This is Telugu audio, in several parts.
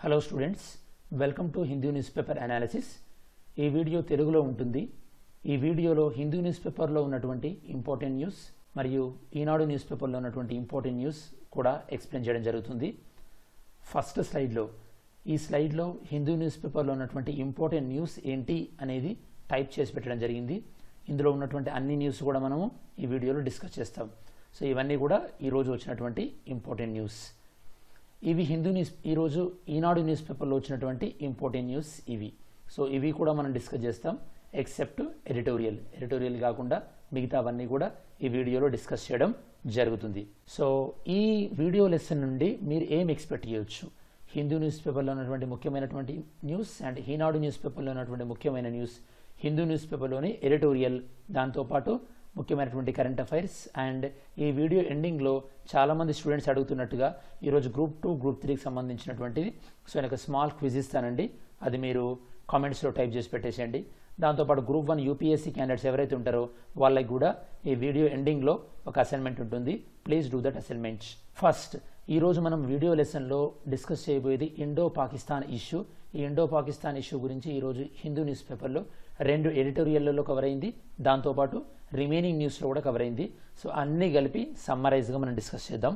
hello students welcome to Hindu news paper analysis ఈ వీడియో తెలుగులో ఉంటుంది ఈ వీడియోలో హిందూ న్యూస్ పేపర్లో ఉన్నటువంటి ఇంపార్టెంట్ న్యూస్ మరియు ఈనాడు న్యూస్ పేపర్లో ఉన్నటువంటి ఇంపార్టెంట్ న్యూస్ కూడా ఎక్స్ప్లెయిన్ చేయడం జరుగుతుంది ఫస్ట్ స్లైడ్లో ఈ స్లైడ్లో హిందూ న్యూస్ పేపర్లో ఉన్నటువంటి ఇంపార్టెంట్ న్యూస్ ఏంటి అనేది టైప్ చేసి పెట్టడం జరిగింది ఇందులో ఉన్నటువంటి అన్ని న్యూస్ కూడా మనము ఈ వీడియోలో డిస్కస్ చేస్తాం సో ఇవన్నీ కూడా ఈరోజు వచ్చినటువంటి ఇంపార్టెంట్ న్యూస్ ఇవి హిందూ న్యూస్ ఈరోజు ఈనాడు న్యూస్ పేపర్లో వచ్చినటువంటి ఇంపార్టెంట్ న్యూస్ ఇవి సో ఇవి కూడా మనం డిస్కస్ చేస్తాం ఎక్సెప్ట్ ఎడిటోరియల్ ఎడిటోరియల్ కాకుండా మిగతావన్నీ కూడా ఈ వీడియోలో డిస్కస్ చేయడం జరుగుతుంది సో ఈ వీడియో లెసన్ నుండి మీరు ఏం ఎక్స్పెక్ట్ చేయొచ్చు హిందూ న్యూస్ పేపర్లో ఉన్నటువంటి ముఖ్యమైనటువంటి న్యూస్ అండ్ ఈనాడు న్యూస్ పేపర్లో ఉన్నటువంటి ముఖ్యమైన న్యూస్ హిందూ న్యూస్ పేపర్లోని ఎడిటోరియల్ దాంతోపాటు ముఖ్యమైనటువంటి కరెంట్ అఫైర్స్ అండ్ ఈ వీడియో ఎండింగ్లో చాలామంది స్టూడెంట్స్ అడుగుతున్నట్టుగా ఈరోజు గ్రూప్ టూ గ్రూప్ త్రీకి సంబంధించినటువంటిది సో నేను ఒక స్మాల్ క్విజ్ ఇస్తానండి అది మీరు కామెంట్స్లో టైప్ చేసి పెట్టేసేయండి దాంతోపాటు గ్రూప్ వన్ యూపీఎస్సీ క్యాండిడేట్స్ ఎవరైతే ఉంటారో వాళ్ళకి కూడా ఈ వీడియో ఎండింగ్లో ఒక అసైన్మెంట్ ఉంటుంది please do that assignment first ఈరోజు మనం వీడియో లెసన్లో డిస్కస్ చేయబోయేది ఇండో పాకిస్తాన్ ఇష్యూ ఈ ఇండో పాకిస్తాన్ ఇష్యూ గురించి ఈరోజు హిందూ న్యూస్ పేపర్లో రెండు ఎడిటోరియల్లలో కవర్ అయింది దాంతోపాటు రిమైనింగ్ న్యూస్లో కూడా కవర్ అయింది సో అన్నీ కలిపి సమ్మరైజ్గా మనం డిస్కస్ చేద్దాం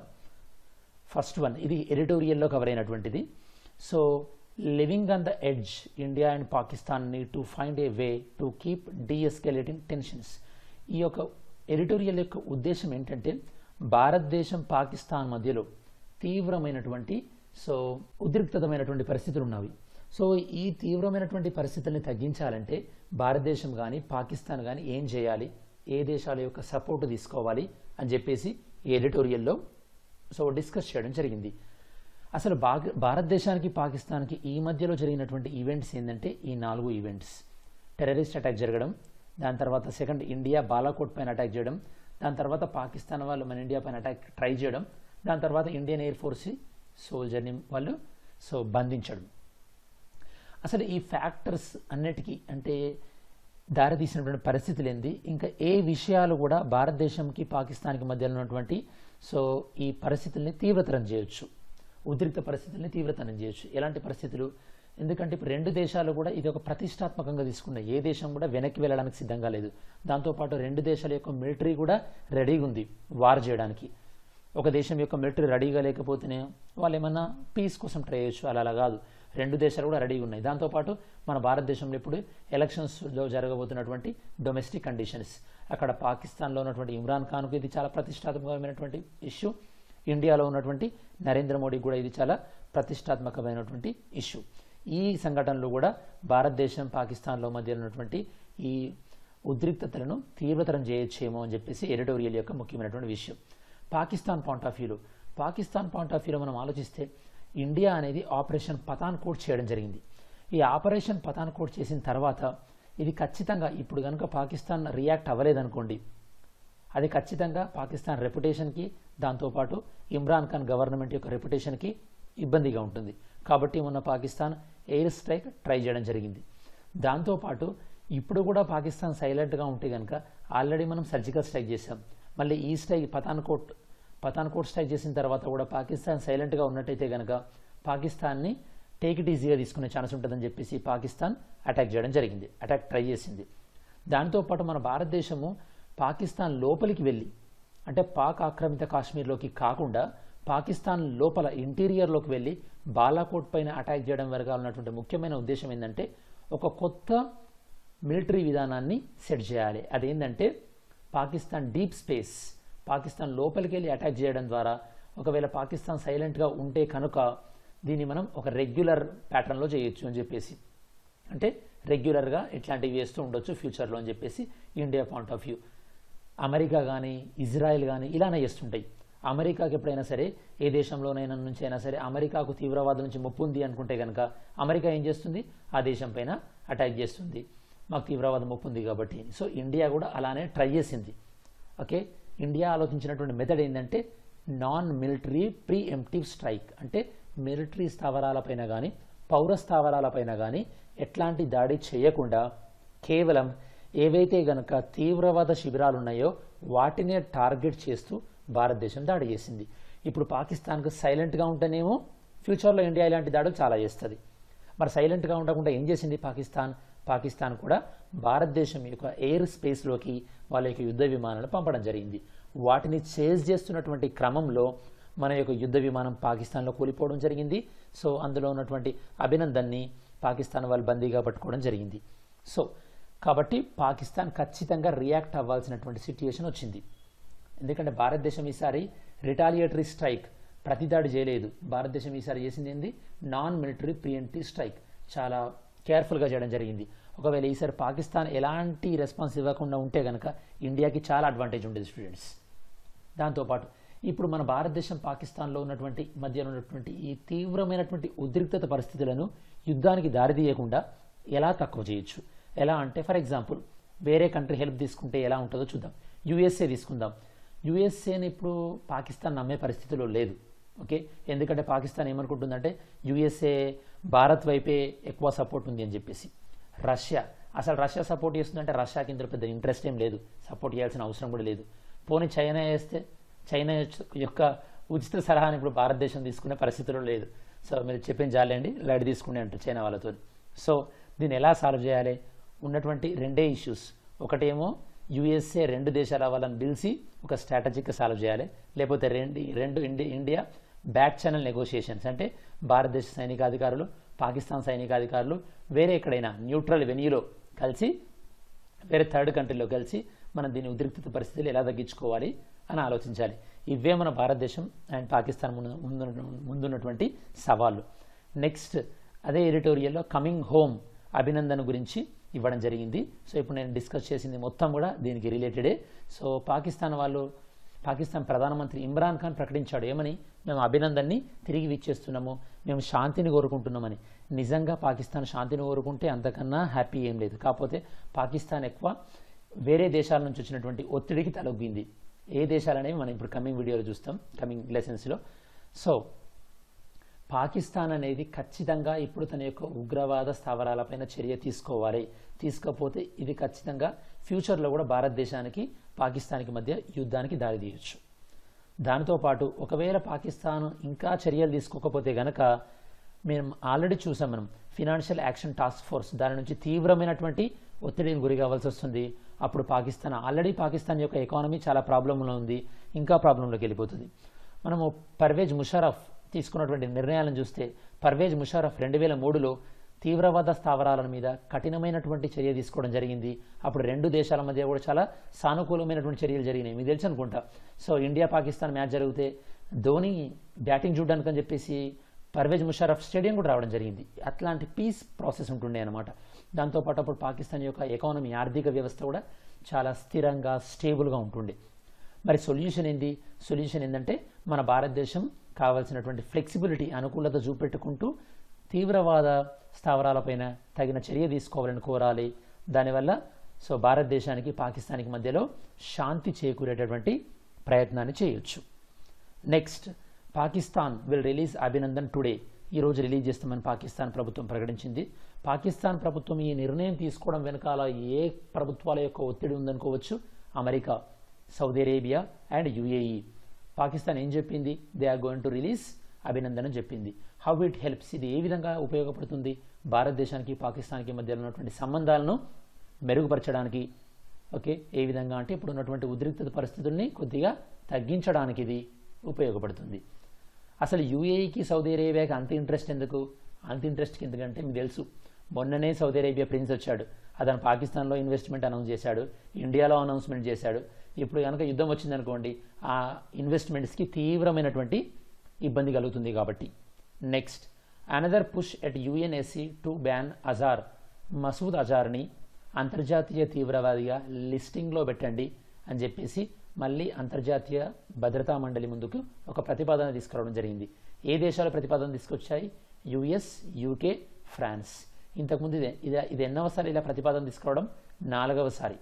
ఫస్ట్ వన్ ఇది ఎడిటోరియల్లో కవర్ అయినటువంటిది so living on the edge India and Pakistan need to find a way to keep deescalating tensions ఈ యొక్క ఎడిటోరియల్ యొక్క ఉద్దేశం ఏంటంటే భారతదేశం పాకిస్తాన్ మధ్యలో తీవ్రమైనటువంటి సో ఉద్రిక్తమైనటువంటి పరిస్థితులు ఉన్నవి సో ఈ తీవ్రమైనటువంటి పరిస్థితుల్ని తగ్గించాలంటే భారతదేశం కానీ పాకిస్తాన్ కానీ ఏం చేయాలి ఏ దేశాల యొక్క సపోర్ట్ తీసుకోవాలి అని చెప్పేసి ఈ ఎడిటోరియల్లో సో డిస్కస్ చేయడం జరిగింది అసలు భాగ భారతదేశానికి పాకిస్తాన్కి ఈ మధ్యలో జరిగినటువంటి ఈవెంట్స్ ఏంటంటే ఈ నాలుగు ఈవెంట్స్ టెర్రరిస్ట్ అటాక్ జరగడం దాని తర్వాత సెకండ్ ఇండియా బాలాకోట్ పైన అటాక్ చేయడం దాని తర్వాత పాకిస్తాన్ వాళ్ళు మన ఇండియా పైన అటాక్ ట్రై చేయడం దాని తర్వాత ఇండియన్ ఎయిర్ ఫోర్స్ సోల్జర్ని వాళ్ళు సో బంధించడం అసలు ఈ ఫ్యాక్టర్స్ అన్నిటికీ అంటే దారితీసినటువంటి పరిస్థితులు ఏంది ఇంకా ఏ విషయాలు కూడా భారతదేశంకి పాకిస్తాన్కి మధ్య ఉన్నటువంటి సో ఈ పరిస్థితుల్ని తీవ్రతరం చేయొచ్చు ఉద్రిక్త పరిస్థితుల్ని తీవ్రతరం చేయొచ్చు ఎలాంటి పరిస్థితులు ఎందుకంటే ఇప్పుడు రెండు దేశాలు కూడా ఇది ఒక ప్రతిష్టాత్మకంగా తీసుకున్నాయి ఏ దేశం కూడా వెనక్కి వెళ్ళడానికి సిద్ధంగా లేదు దాంతోపాటు రెండు దేశాల యొక్క మిలిటరీ కూడా రెడీగా ఉంది వార్ చేయడానికి ఒక దేశం యొక్క మిలిటరీ రెడీగా లేకపోతేనే వాళ్ళు ఏమన్నా పీస్ కోసం ట్రై చేయొచ్చు అలా అలా కాదు రెండు దేశాలు కూడా రెడీగా ఉన్నాయి దాంతోపాటు మన భారతదేశంలో ఇప్పుడు ఎలక్షన్స్లో జరగబోతున్నటువంటి డొమెస్టిక్ కండిషన్స్ అక్కడ పాకిస్తాన్లో ఉన్నటువంటి ఇమ్రాన్ ఖాన్కు ఇది చాలా ప్రతిష్టాత్మకమైనటువంటి ఇష్యూ ఇండియాలో ఉన్నటువంటి నరేంద్ర మోడీకి కూడా ఇది చాలా ప్రతిష్టాత్మకమైనటువంటి ఇష్యూ ఈ సంఘటనలు కూడా భారతదేశం పాకిస్తాన్లో మధ్య ఉన్నటువంటి ఈ ఉద్రిక్తతలను తీవ్రతరం చేయొచ్చేమో అని చెప్పేసి ఎడిటోరియల్ యొక్క ముఖ్యమైనటువంటి విషయం పాకిస్తాన్ పాయింట్ ఆఫ్ వ్యూలో పాకిస్తాన్ పాయింట్ ఆఫ్ వ్యూలో మనం ఆలోచిస్తే ఇండియా అనేది ఆపరేషన్ పతాన్ కోట్ చేయడం జరిగింది ఈ ఆపరేషన్ పతాన్ కోట్ చేసిన తర్వాత ఇది ఖచ్చితంగా ఇప్పుడు కనుక పాకిస్తాన్ రియాక్ట్ అవ్వలేదనుకోండి అది ఖచ్చితంగా పాకిస్తాన్ రెప్యుటేషన్కి దాంతోపాటు ఇమ్రాన్ ఖాన్ గవర్నమెంట్ యొక్క రెప్యుటేషన్కి ఇబ్బందిగా ఉంటుంది కాబట్టి మొన్న పాకిస్తాన్ ఎయిర్ స్ట్రైక్ ట్రై చేయడం జరిగింది దాంతోపాటు ఇప్పుడు కూడా పాకిస్తాన్ సైలెంట్గా ఉంటే కనుక ఆల్రెడీ మనం సర్జికల్ స్ట్రైక్ చేసాం మళ్ళీ ఈ స్ట్రైక్ పతాన్కోట్ పతాన్కోట్ స్ట్రైక్ చేసిన తర్వాత కూడా పాకిస్తాన్ సైలెంట్గా ఉన్నట్టయితే కనుక పాకిస్తాన్ని టేక్ ఇట్ ఈజీగా తీసుకునే ఛాన్స్ ఉంటుందని చెప్పేసి పాకిస్తాన్ అటాక్ చేయడం జరిగింది అటాక్ ట్రై చేసింది దాంతోపాటు మన భారతదేశము పాకిస్తాన్ లోపలికి వెళ్ళి అంటే పాక్ ఆక్రమిత కాశ్మీర్లోకి కాకుండా పాకిస్తాన్ లోపల ఇంటీరియర్లోకి వెళ్ళి బాలాకోట్ పైన అటాక్ చేయడం వరకు ఉన్నటువంటి ముఖ్యమైన ఉద్దేశం ఏంటంటే ఒక కొత్త మిలిటరీ విధానాన్ని సెట్ చేయాలి అదేంటంటే పాకిస్తాన్ డీప్ స్పేస్ పాకిస్తాన్ లోపలికి వెళ్ళి అటాక్ చేయడం ద్వారా ఒకవేళ పాకిస్తాన్ సైలెంట్గా ఉంటే కనుక దీన్ని మనం ఒక రెగ్యులర్ ప్యాటర్న్లో చేయొచ్చు అని చెప్పేసి అంటే రెగ్యులర్గా ఇట్లాంటివి చేస్తూ ఉండొచ్చు ఫ్యూచర్లో అని చెప్పేసి India point of view America కానీ ఇజ్రాయెల్ కానీ ఇలానే చేస్తుంటాయి అమెరికాకి ఎప్పుడైనా సరే ఏ దేశంలోనైనా నుంచి అయినా సరే అమెరికాకు తీవ్రవాదం నుంచి ముప్పు ఉంది అనుకుంటే కనుక అమెరికా ఏం చేస్తుంది ఆ దేశం పైన అటాక్ చేస్తుంది మాకు తీవ్రవాదం ముప్పు ఉంది కాబట్టి సో ఇండియా కూడా అలానే ట్రై చేసింది ఓకే ఇండియా ఆలోచించినటువంటి మెథడ్ ఏంటంటే non military preemptive strike అంటే మిలిటరీ స్థావరాలపైన కానీ పౌర స్థావరాలపైన కానీ ఎట్లాంటి దాడి చేయకుండా కేవలం ఏవైతే గనక తీవ్రవాద శిబిరాలు ఉన్నాయో వాటినే టార్గెట్ చేస్తూ భారతదేశం దాడి చేసింది ఇప్పుడు పాకిస్తాన్కు సైలెంట్గా ఉంటేనేమో ఫ్యూచర్లో ఇండియా ఇలాంటి దాడులు చాలా చేస్తుంది మరి సైలెంట్గా ఉండకుండా ఏం చేసింది పాకిస్తాన్ పాకిస్తాన్ కూడా భారతదేశం యొక్క ఎయిర్ స్పేస్లోకి వాళ్ళ యొక్క యుద్ధ విమానాలు పంపడం జరిగింది వాటిని చేజ్ చేస్తున్నటువంటి క్రమంలో మన యొక్క యుద్ధ విమానం పాకిస్తాన్లో కూలిపోవడం జరిగింది సో అందులో ఉన్నటువంటి అభినందన్ని పాకిస్తాన్ వాళ్ళు బందీగా పట్టుకోవడం జరిగింది సో కాబట్టి పాకిస్తాన్ ఖచ్చితంగా రియాక్ట్ అవ్వాల్సినటువంటి సిట్యుయేషన్ వచ్చింది ఎందుకంటే భారతదేశం ఈసారి రిటాలియేటరీ స్ట్రైక్ ప్రతిదాడి చేయలేదు భారతదేశం ఈసారి చేసింది ఏంది నాన్ మిలిటరీ ప్రియంటివ్ స్ట్రైక్ చాలా కేర్ఫుల్గా చేయడం జరిగింది ఒకవేళ ఈసారి పాకిస్తాన్ ఎలాంటి రెస్పాన్స్ ఇవ్వకుండా ఉంటే కనుక ఇండియాకి చాలా అడ్వాంటేజ్ ఉండేది స్టూడెంట్స్ దాంతోపాటు ఇప్పుడు మన భారతదేశం పాకిస్తాన్లో ఉన్నటువంటి మధ్యలో ఉన్నటువంటి ఈ తీవ్రమైనటువంటి ఉద్రిక్తత పరిస్థితులను యుద్ధానికి దారితీయకుండా ఎలా తక్కువ చేయొచ్చు ఎలా అంటే ఫర్ ఎగ్జాంపుల్ వేరే కంట్రీ హెల్ప్ తీసుకుంటే ఎలా ఉంటుందో చూద్దాం యుఎస్ఏ తీసుకుందాం యుఎస్ఏని ఇప్పుడు పాకిస్తాన్ నమ్మే పరిస్థితిలో లేదు ఓకే ఎందుకంటే పాకిస్తాన్ ఏమనుకుంటుందంటే యుఎస్ఏ భారత్ వైపే ఎక్కువ సపోర్ట్ ఉంది అని చెప్పేసి రష్యా అసలు రష్యా సపోర్ట్ చేస్తుందంటే రష్యాకి ఇందులో పెద్ద ఇంట్రెస్ట్ ఏం లేదు సపోర్ట్ చేయాల్సిన అవసరం కూడా లేదు పోనీ చైనా వేస్తే చైనా యొక్క ఉచిత సలహాని ఇప్పుడు భారతదేశం తీసుకునే పరిస్థితిలో లేదు సో మీరు చెప్పిన జాలేండి లైట్ తీసుకునే అంటారు చైనా వాళ్ళతో సో దీన్ని ఎలా సాల్వ్ చేయాలి ఉన్నటువంటి రెండే ఇష్యూస్ ఒకటేమో యుఎస్ఏ రెండు దేశాల వాళ్ళని పిలిచి ఒక స్ట్రాటజిక్గా సాల్వ్ చేయాలి లేకపోతే రెండు రెండు ఇండి ఇండియా బ్యాక్ ఛానల్ నెగోషియేషన్స్ అంటే భారతదేశ సైనికాధికారులు పాకిస్తాన్ సైనికాధికారులు వేరే ఎక్కడైనా న్యూట్రల్ వెన్యూలో కలిసి వేరే థర్డ్ కంట్రీలో కలిసి మనం దీని ఉద్రిక్తత పరిస్థితులు ఎలా తగ్గించుకోవాలి అని ఆలోచించాలి ఇవే మన భారతదేశం అండ్ పాకిస్తాన్ ముందు ముందు ముందున్నటువంటి సవాళ్ళు నెక్స్ట్ అదే ఎడిటోరియల్లో కమింగ్ హోమ్ అభినందన గురించి ఇవ్వడం జరిగింది సో ఇప్పుడు నేను డిస్కస్ చేసింది మొత్తం కూడా దీనికి రిలేటెడే సో పాకిస్తాన్ వాళ్ళు పాకిస్తాన్ ప్రధానమంత్రి ఇమ్రాన్ ఖాన్ ప్రకటించాడు ఏమని మేము అభినందన్ని తిరిగి విచ్చేస్తున్నాము మేము శాంతిని కోరుకుంటున్నామని నిజంగా పాకిస్తాన్ శాంతిని కోరుకుంటే అంతకన్నా హ్యాపీ ఏం లేదు కాకపోతే పాకిస్తాన్ ఎక్కువ వేరే దేశాల నుంచి వచ్చినటువంటి ఒత్తిడికి తలొగ్గింది ఏ దేశాలనేవి మనం ఇప్పుడు కమింగ్ వీడియోలో చూస్తాం కమింగ్ లెసన్స్లో సో పాకిస్తాన్ అనేది ఖచ్చితంగా ఇప్పుడు తన యొక్క ఉగ్రవాద స్థావరాలపైన చర్య తీసుకోవాలి తీసుకోకపోతే ఇది ఖచ్చితంగా ఫ్యూచర్లో కూడా భారతదేశానికి పాకిస్తాన్కి మధ్య యుద్ధానికి దారితీయచ్చు దానితో పాటు ఒకవేళ పాకిస్తాన్ ఇంకా చర్యలు తీసుకోకపోతే గనక మేము ఆల్రెడీ చూసాం మనం ఫినాన్షియల్ యాక్షన్ టాస్క్ ఫోర్స్ దాని నుంచి తీవ్రమైనటువంటి ఒత్తిడికి గురి కావాల్సి వస్తుంది అప్పుడు పాకిస్తాన్ ఆల్రెడీ పాకిస్తాన్ యొక్క ఎకానమీ చాలా ప్రాబ్లంలో ఉంది ఇంకా ప్రాబ్లంలోకి వెళ్ళిపోతుంది మనము పర్వేజ్ ముషరఫ్ తీసుకున్నటువంటి నిర్ణయాలను చూస్తే పర్వేజ్ ముషరఫ్ రెండు వేల మూడులో తీవ్రవాద స్థావరాల మీద కఠినమైనటువంటి చర్య తీసుకోవడం జరిగింది అప్పుడు రెండు దేశాల మధ్య కూడా చాలా సానుకూలమైనటువంటి చర్యలు జరిగినాయి మీకు తెలుసు అనుకుంటా సో ఇండియా పాకిస్తాన్ మ్యాచ్ జరిగితే ధోని బ్యాటింగ్ చూడడానికి అని చెప్పేసి పర్వేజ్ ముషరఫ్ స్టేడియం కూడా రావడం జరిగింది అట్లాంటి పీస్ ప్రాసెస్ ఉంటుండే అనమాట దాంతోపాటు అప్పుడు పాకిస్తాన్ యొక్క ఎకానమీ ఆర్థిక వ్యవస్థ కూడా చాలా స్థిరంగా స్టేబుల్గా ఉంటుండే మరి సొల్యూషన్ ఏంది సొల్యూషన్ ఏంటంటే మన భారతదేశం కావాల్సినటువంటి ఫ్లెక్సిబిలిటీ అనుకూలత చూపెట్టుకుంటూ తీవ్రవాద స్థావరాలపైన తగిన చర్య తీసుకోవాలని కోరాలి దానివల్ల సో భారతదేశానికి పాకిస్తాన్కి మధ్యలో శాంతి చేకూరేటటువంటి ప్రయత్నాన్ని చేయొచ్చు next Pakistan will release Abhinandan today ఈరోజు రిలీజ్ చేస్తామని పాకిస్తాన్ ప్రభుత్వం ప్రకటించింది పాకిస్తాన్ ప్రభుత్వం ఈ నిర్ణయం తీసుకోవడం వెనకాల ఏ ప్రభుత్వాల యొక్క ఒత్తిడి ఉందనుకోవచ్చు America Saudi Arabia and UAE Pakistan ఏం చెప్పింది they are going to release Abhinandan చెప్పింది హౌ ఇట్ హెల్ప్స్ ఇది ఏ విధంగా ఉపయోగపడుతుంది భారతదేశానికి పాకిస్తాన్కి మధ్య ఉన్నటువంటి సంబంధాలను మెరుగుపరచడానికి ఓకే ఏ విధంగా అంటే ఇప్పుడు ఉన్నటువంటి ఉద్రిక్తత పరిస్థితుల్ని కొద్దిగా తగ్గించడానికి ఇది ఉపయోగపడుతుంది అసలు యూఏఈకి సౌదీ అరేబియాకి అంత ఇంట్రెస్ట్ ఎందుకు అంత ఇంట్రెస్ట్ ఎందుకంటే మీకు తెలుసు మొన్ననే సౌదీ అరేబియా ప్రిన్స్ వచ్చాడు అతను పాకిస్తాన్లో ఇన్వెస్ట్మెంట్ అనౌన్స్ చేశాడు ఇండియాలో అనౌన్స్మెంట్ చేశాడు ఇప్పుడు కనుక యుద్ధం వచ్చిందనుకోండి ఆ ఇన్వెస్ట్మెంట్స్కి తీవ్రమైనటువంటి ఇబ్బంది కలుగుతుంది కాబట్టి next another push at UNSC to ban Azhar Masood అజార్ని అంతర్జాతీయ తీవ్రవాదిగా లిస్టింగ్లో పెట్టండి అని చెప్పేసి మళ్ళీ అంతర్జాతీయ భద్రతా మండలి ముందుకు ఒక ప్రతిపాదన తీసుకురావడం జరిగింది ఏ దేశాలు ప్రతిపాదన తీసుకొచ్చాయి యుఎస్ యూకే ఫ్రాన్స్ ఇంతకుముందు ఇదే ఇది ఇది ఎన్నవసారి ఇలా ప్రతిపాదన తీసుకురావడం నాలుగవసారి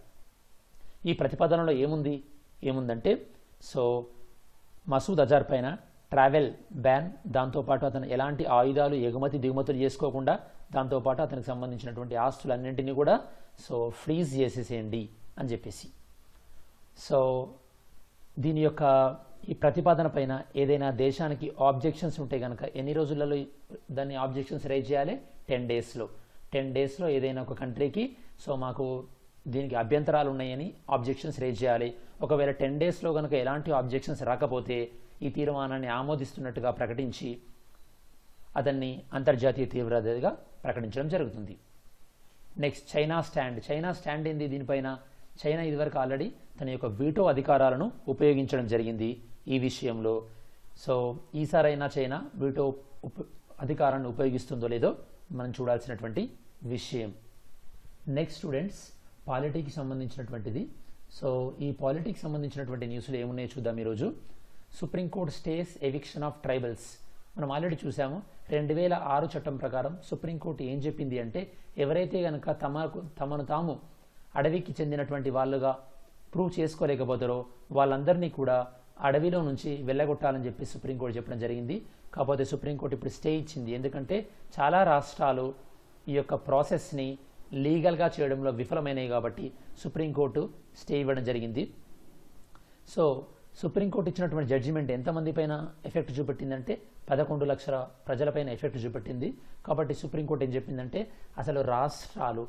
ఈ ప్రతిపాదనలో ఏముంది ఏముందంటే సో మసూద్ అజార్ పైన ట్రావెల్ బ్యాన్ దాంతోపాటు అతను ఎలాంటి ఆయుధాలు ఎగుమతి దిగుమతులు చేసుకోకుండా దాంతోపాటు అతనికి సంబంధించినటువంటి ఆస్తులన్నింటినీ కూడా సో ఫ్రీజ్ చేసేసేయండి అని చెప్పేసి సో దీని యొక్క ఈ ప్రతిపాదన పైన ఏదైనా దేశానికి ఆబ్జెక్షన్స్ ఉంటే కనుక ఎన్ని రోజులలో దాన్ని ఆబ్జెక్షన్స్ రైజ్ చేయాలి టెన్ డేస్లో టెన్ డేస్లో ఏదైనా ఒక కంట్రీకి సో మాకు దీనికి అభ్యంతరాలు ఉన్నాయని ఆబ్జెక్షన్స్ రేజ్ చేయాలి ఒకవేళ టెన్ డేస్లో కనుక ఎలాంటి ఆబ్జెక్షన్స్ రాకపోతే ఈ తీర్మానాన్ని ఆమోదిస్తున్నట్టుగా ప్రకటించి అతన్ని అంతర్జాతీయ తీవ్రవాదిగా ప్రకటించడం జరుగుతుంది next China stand China stand ఏంది దీనిపైన చైనా ఇదివరకు ఆల్రెడీ తన యొక్క వీటో అధికారాలను ఉపయోగించడం జరిగింది ఈ విషయంలో సో ఈసారైనా చైనా వీటో ఉప అధికారాన్ని ఉపయోగిస్తుందో లేదో మనం చూడాల్సినటువంటి విషయం నెక్స్ట్ స్టూడెంట్స్ పాలిటీకి సంబంధించినటువంటిది సో ఈ పాలిటీకి సంబంధించినటువంటి న్యూస్లో ఏమున్నాయో చూద్దాం ఈరోజు supreme court stays eviction of tribals మనం ఆల్రెడీ చూసాము రెండు వేల ఆరు చట్టం ప్రకారం సుప్రీంకోర్టు ఏం చెప్పింది అంటే ఎవరైతే కనుక తమకు తమను తాము అడవికి చెందినటువంటి వాళ్ళుగా ప్రూవ్ చేసుకోలేకపోతారో వాళ్ళందరినీ కూడా అడవిలో నుంచి వెళ్ళగొట్టాలని చెప్పి సుప్రీంకోర్టు చెప్పడం జరిగింది కాకపోతే సుప్రీంకోర్టు ఇప్పుడు స్టే ఇచ్చింది ఎందుకంటే చాలా రాష్ట్రాలు ఈ యొక్క ప్రాసెస్ని లీగల్గా చేయడంలో విఫలమైనవి కాబట్టి సుప్రీంకోర్టు స్టే ఇవ్వడం జరిగింది సో సుప్రీంకోర్టు ఇచ్చినటువంటి జడ్జిమెంట్ ఎంతమంది పైన ఎఫెక్ట్ చూపెట్టిందంటే పదకొండు లక్షల ప్రజలపైన ఎఫెక్ట్ చూపెట్టింది కాబట్టి సుప్రీంకోర్టు ఏం చెప్పిందంటే అసలు రాష్ట్రాలు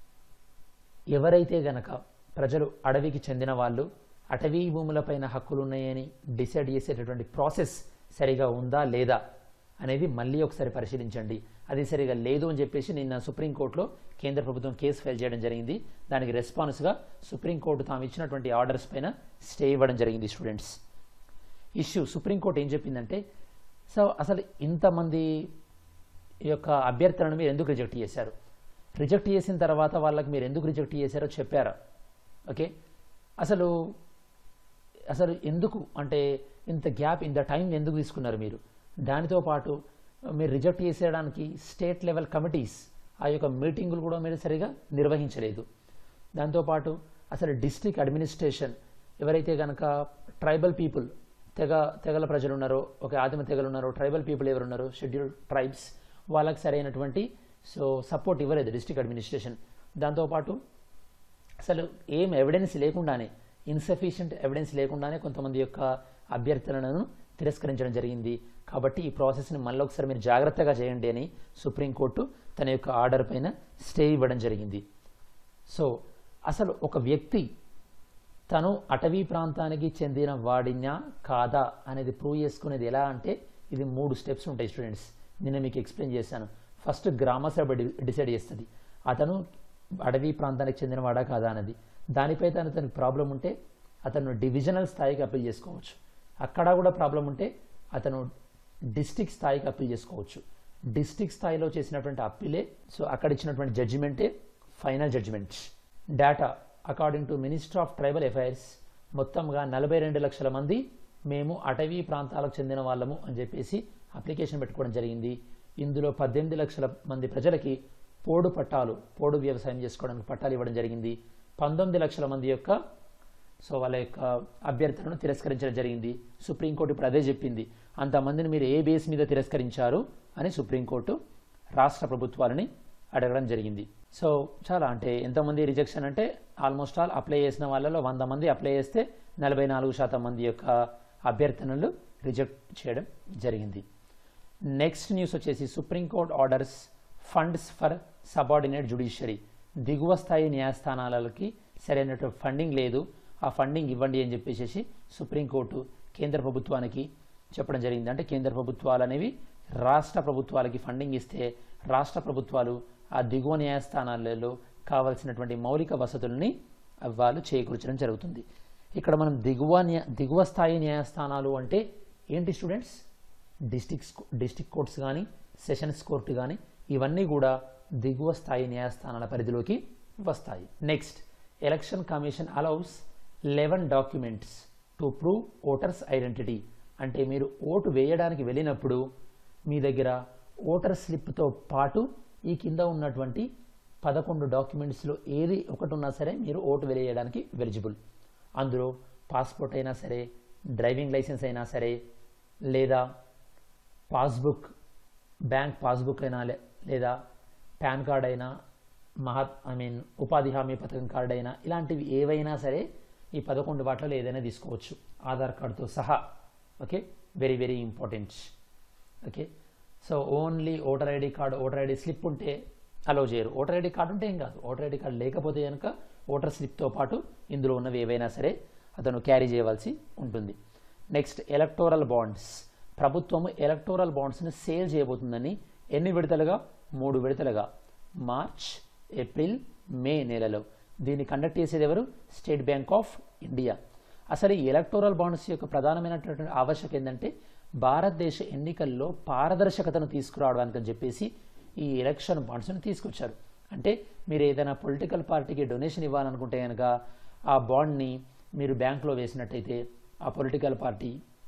ఎవరైతే గనక ప్రజలు అడవికి చెందిన వాళ్ళు అటవీ భూములపైన హక్కులు ఉన్నాయని డిసైడ్ చేసేటటువంటి ప్రాసెస్ సరిగా ఉందా లేదా అనేది మళ్ళీ ఒకసారి పరిశీలించండి అది సరిగా లేదు అని చెప్పేసి నిన్న సుప్రీంకోర్టులో కేంద్ర ప్రభుత్వం కేసు ఫైల్ చేయడం జరిగింది దానికి రెస్పాన్స్గా సుప్రీంకోర్టు తాము ఇచ్చినటువంటి ఆర్డర్స్ పైన స్టే ఇవ్వడం జరిగింది స్టూడెంట్స్ ఇష్యూ సుప్రీంకోర్టు ఏం చెప్పిందంటే సో అసలు ఇంతమంది యొక్క అభ్యర్థనను మీరు ఎందుకు రిజెక్ట్ చేశారు రిజెక్ట్ చేసిన తర్వాత వాళ్ళకి మీరు ఎందుకు రిజెక్ట్ చేశారో చెప్పారా ఓకే అసలు అసలు ఎందుకు అంటే ఇంత గ్యాప్ ఇంత టైం ఎందుకు తీసుకున్నారు మీరు దానితో పాటు మీరు రిజెక్ట్ చేసేయడానికి స్టేట్ లెవెల్ కమిటీస్ ఆ యొక్క మీటింగులు కూడా మీరు సరిగా నిర్వహించలేదు దాంతోపాటు అసలు డిస్ట్రిక్ట్ అడ్మినిస్ట్రేషన్ ఎవరైతే కనుక ట్రైబల్ పీపుల్ తెగ తెగల ప్రజలు ఉన్నారో ఒక ఆదిమ తెగలు ఉన్నారో ట్రైబల్ పీపుల్ ఎవరు ఉన్నారో షెడ్యూల్డ్ ట్రైబ్స్ వాళ్ళకి సరైనటువంటి సో సపోర్ట్ ఇవ్వలేదు డిస్ట్రిక్ట్ అడ్మినిస్ట్రేషన్ దాంతోపాటు అసలు ఏం ఎవిడెన్స్ లేకుండానే ఇన్సఫిషియంట్ ఎవిడెన్స్ లేకుండానే కొంతమంది యొక్క అభ్యర్థనలను తిరస్కరించడం జరిగింది కాబట్టి ఈ ప్రాసెస్ని మళ్ళీ ఒకసారి మీరు జాగ్రత్తగా చేయండి అని సుప్రీంకోర్టు తన యొక్క ఆర్డర్ పైన స్టే ఇవ్వడం జరిగింది సో అసలు ఒక వ్యక్తి తను అటవీ ప్రాంతానికి చెందిన వాడినా కాదా అనేది ప్రూవ్ చేసుకునేది ఎలా అంటే ఇది మూడు స్టెప్స్ ఉంటాయి స్టూడెంట్స్ నిన్న మీకు ఎక్స్ప్లెయిన్ చేశాను ఫస్ట్ గ్రామ సభ డి- డిసైడ్ చేస్తుంది అతను అడవి ప్రాంతానికి చెందినవాడా కాదా అనేది దానిపై తను తనకి ప్రాబ్లం ఉంటే అతను డివిజనల్ స్థాయికి అప్పీల్ చేసుకోవచ్చు అక్కడ కూడా ప్రాబ్లం ఉంటే అతను డిస్టిక్ స్థాయికి అప్పీల్ చేసుకోవచ్చు డిస్టిక్ స్థాయిలో చేసినటువంటి అప్పీలే సో అక్కడ ఇచ్చినటువంటి జడ్జిమెంటే final judgement data according to minister of tribal affairs మొత్తంగా నలభై రెండు లక్షల మంది మేము అటవీ ప్రాంతాలకు చెందిన వాళ్ళము అని చెప్పేసి అప్లికేషన్ పెట్టుకోవడం జరిగింది ఇందులో పద్దెనిమిది లక్షల మంది ప్రజలకి పోడు పట్టాలు పోడు వ్యవసాయం చేసుకోవడానికి పట్టాలు ఇవ్వడం జరిగింది పంతొమ్మిది లక్షల మంది యొక్క సో వాళ్ళ యొక్క అభ్యర్థనను తిరస్కరించడం జరిగింది సుప్రీంకోర్టు ఇప్పుడు అదే చెప్పింది అంతమందిని మీరు ఏ బేస్ మీద తిరస్కరించారు అని సుప్రీంకోర్టు రాష్ట్ర ప్రభుత్వాలని అడగడం జరిగింది సో చాలా అంటే ఎంతమంది రిజెక్షన్ అంటే ఆల్మోస్ట్ ఆల్ అప్లై చేసిన వాళ్ళలో వంద మంది అప్లై చేస్తే నలభై నాలుగు శాతం మంది యొక్క అభ్యర్థనలు రిజెక్ట్ చేయడం జరిగింది నెక్స్ట్ న్యూస్ వచ్చేసి supreme court orders funds for subordinate judiciary దిగువ స్థాయి న్యాయస్థానాలకి సరైనటువంటి ఫండింగ్ లేదు ఆ ఫండింగ్ ఇవ్వండి అని చెప్పేసి సుప్రీంకోర్టు కేంద్ర ప్రభుత్వానికి చెప్పడం జరిగింది అంటే కేంద్ర ప్రభుత్వాలు అనేవి రాష్ట్ర ప్రభుత్వాలకి ఫండింగ్ ఇస్తే రాష్ట్ర ప్రభుత్వాలు ఆ దిగువ న్యాయస్థానాలలో కావలసినటువంటి మౌలిక వసతుల్ని వాళ్ళు చేకూర్చడం జరుగుతుంది ఇక్కడ మనం దిగువ న్యా దిగువ స్థాయి న్యాయస్థానాలు అంటే ఏంటి స్టూడెంట్స్ డిస్టిక్ డిస్టిక్ కోర్ట్స్ కానీ సెషన్స్ కోర్టు కానీ ఇవన్నీ కూడా దిగువ స్థాయి న్యాయస్థానాల పరిధిలోకి వస్తాయి next election commission allows eleven documents to prove voters identity అంటే మీరు ఓటు వేయడానికి వెళ్ళినప్పుడు మీ దగ్గర ఓటర్ స్లిప్తో పాటు ఈ కింద ఉన్నటువంటి పదకొండు డాక్యుమెంట్స్లో ఏది ఒకటి ఉన్నా సరే మీరు ఓటు వేయడానికి ఎలిజిబుల్ అందులో పాస్పోర్ట్ అయినా సరే డ్రైవింగ్ లైసెన్స్ అయినా సరే లేదా పాస్బుక్ బ్యాంక్ పాస్బుక్ అయినా లే- లేదా పాన్ కార్డ్ అయినా మహా ఐ మీన్ ఉపాధి హామీ పథకం కార్డు అయినా ఇలాంటివి ఏవైనా సరే ఈ పదకొండు వాటిలో ఏదైనా తీసుకోవచ్చు ఆధార్ కార్డుతో సహా okay very very important okay so only voter ID card voter ID slip ఉంటే అలో చేయరు ఓటర్ ఐడి కార్డు ఉంటే ఏం కాదు ఓటర్ ఐడి కార్డు లేకపోతే కనుక ఓటర్ స్లిప్తో పాటు ఇందులో ఉన్నవి ఏవైనా సరే అతను క్యారీ చేయవలసి ఉంటుంది నెక్స్ట్ ఎలక్టోరల్ బాండ్స్ ప్రభుత్వము ఎలక్టోరల్ బాండ్స్ని సేల్ చేయబోతుందని ఎన్ని విడతలుగా మూడు విడతలుగా మార్చ్ ఏప్రిల్ మే నెలలో దీన్ని కండక్ట్ చేసేది ఎవరు స్టేట్ బ్యాంక్ ఆఫ్ ఇండియా అసలు ఈ ఎలక్టోరల్ బాండ్స్ యొక్క ప్రధానమైనటువంటి ఆవశ్యకత ఏంటంటే భారతదేశ ఎన్నికల్లో పారదర్శకతను తీసుకురావడానికి అని చెప్పేసి ఈ ఎలక్షన్ బాండ్స్ని తీసుకొచ్చారు అంటే మీరు ఏదైనా పొలిటికల్ పార్టీకి డొనేషన్ ఇవ్వాలనుకుంటే కనుక ఆ బాండ్ని మీరు బ్యాంకులో వేసినట్టయితే ఆ పొలిటికల్ పార్టీ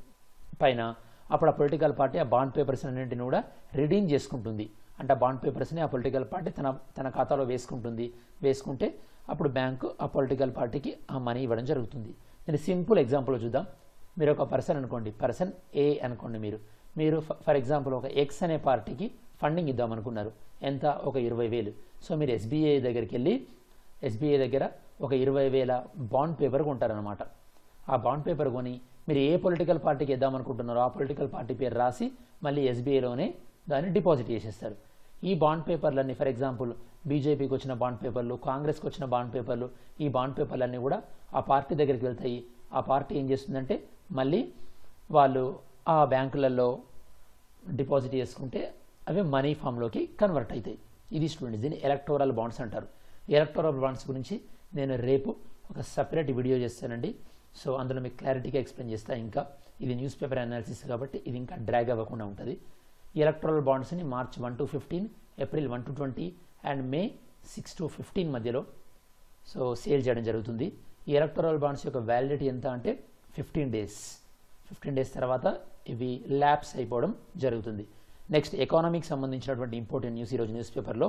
పైన అప్పుడు ఆ పొలిటికల్ పార్టీ ఆ బాండ్ పేపర్స్ అన్నింటిని కూడా రిడీమ్ చేసుకుంటుంది అంటే ఆ బాండ్ పేపర్స్ని ఆ పొలిటికల్ పార్టీ తన తన ఖాతాలో వేసుకుంటుంది వేసుకుంటే అప్పుడు బ్యాంకు ఆ పొలిటికల్ పార్టీకి ఆ మనీ ఇవ్వడం జరుగుతుంది నేను సింపుల్ ఎగ్జాంపుల్ చూద్దాం మీరు ఒక పర్సన్ అనుకోండి పర్సన్ ఏ అనుకోండి మీరు మీరు ఫర్ ఎగ్జాంపుల్ ఒక ఎక్స్ అనే పార్టీకి ఫండింగ్ ఇద్దాం అనుకున్నారు ఎంత ఒక ఇరవై వేలు సో మీరు ఎస్బీఐ దగ్గరికి వెళ్ళి ఎస్బీఐ దగ్గర ఒక ఇరవై వేల బాండ్ పేపర్ కొంటారనమాట ఆ బాండ్ పేపర్ కొని మీరు ఏ పొలిటికల్ పార్టీకి ఇద్దాం అనుకుంటున్నారో ఆ పొలిటికల్ పార్టీ పేరు రాసి మళ్ళీ ఎస్బీఐలోనే దాన్ని డిపాజిట్ చేసేస్తారు ఈ బాండ్ పేపర్లన్నీ ఫర్ ఎగ్జాంపుల్ బీజేపీకి వచ్చిన బాండ్ పేపర్లు కాంగ్రెస్కి వచ్చిన బాండ్ పేపర్లు ఈ బాండ్ పేపర్లన్నీ కూడా ఆ పార్టీ దగ్గరికి వెళ్తాయి ఆ పార్టీ ఏం చేస్తుందంటే మళ్ళీ వాళ్ళు ఆ బ్యాంకులలో డిపాజిట్ చేసుకుంటే అవి మనీ ఫామ్లోకి కన్వర్ట్ అవుతాయి ఇది స్టూడెంట్స్ దీన్ని ఎలక్టోరల్ బాండ్స్ అంటారు ఎలక్టోరల్ బాండ్స్ గురించి నేను రేపు ఒక సపరేట్ వీడియో చేస్తానండి సో అందులో మీకు క్లారిటీగా ఎక్స్ప్లెయిన్ చేస్తా ఇంకా ఇది న్యూస్ పేపర్ అనాలిసిస్ కాబట్టి ఇది ఇంకా డ్రాగ్ అవ్వకుండా ఉంటుంది ఈ ఎలక్టోరల్ బాండ్స్ని March one to fifteen April one to twenty and May six to fifteen మధ్యలో సో సేల్ చేయడం జరుగుతుంది ఈ ఎలక్టోరల్ బాండ్స్ యొక్క వ్యాలిడిటీ ఎంత అంటే ఫిఫ్టీన్ డేస్ ఫిఫ్టీన్ డేస్ తర్వాత ఇవి ల్యాబ్స్ అయిపోవడం జరుగుతుంది నెక్స్ట్ ఎకానమీకి సంబంధించినటువంటి ఇంపార్టెంట్ న్యూస్ ఈరోజు న్యూస్ పేపర్లో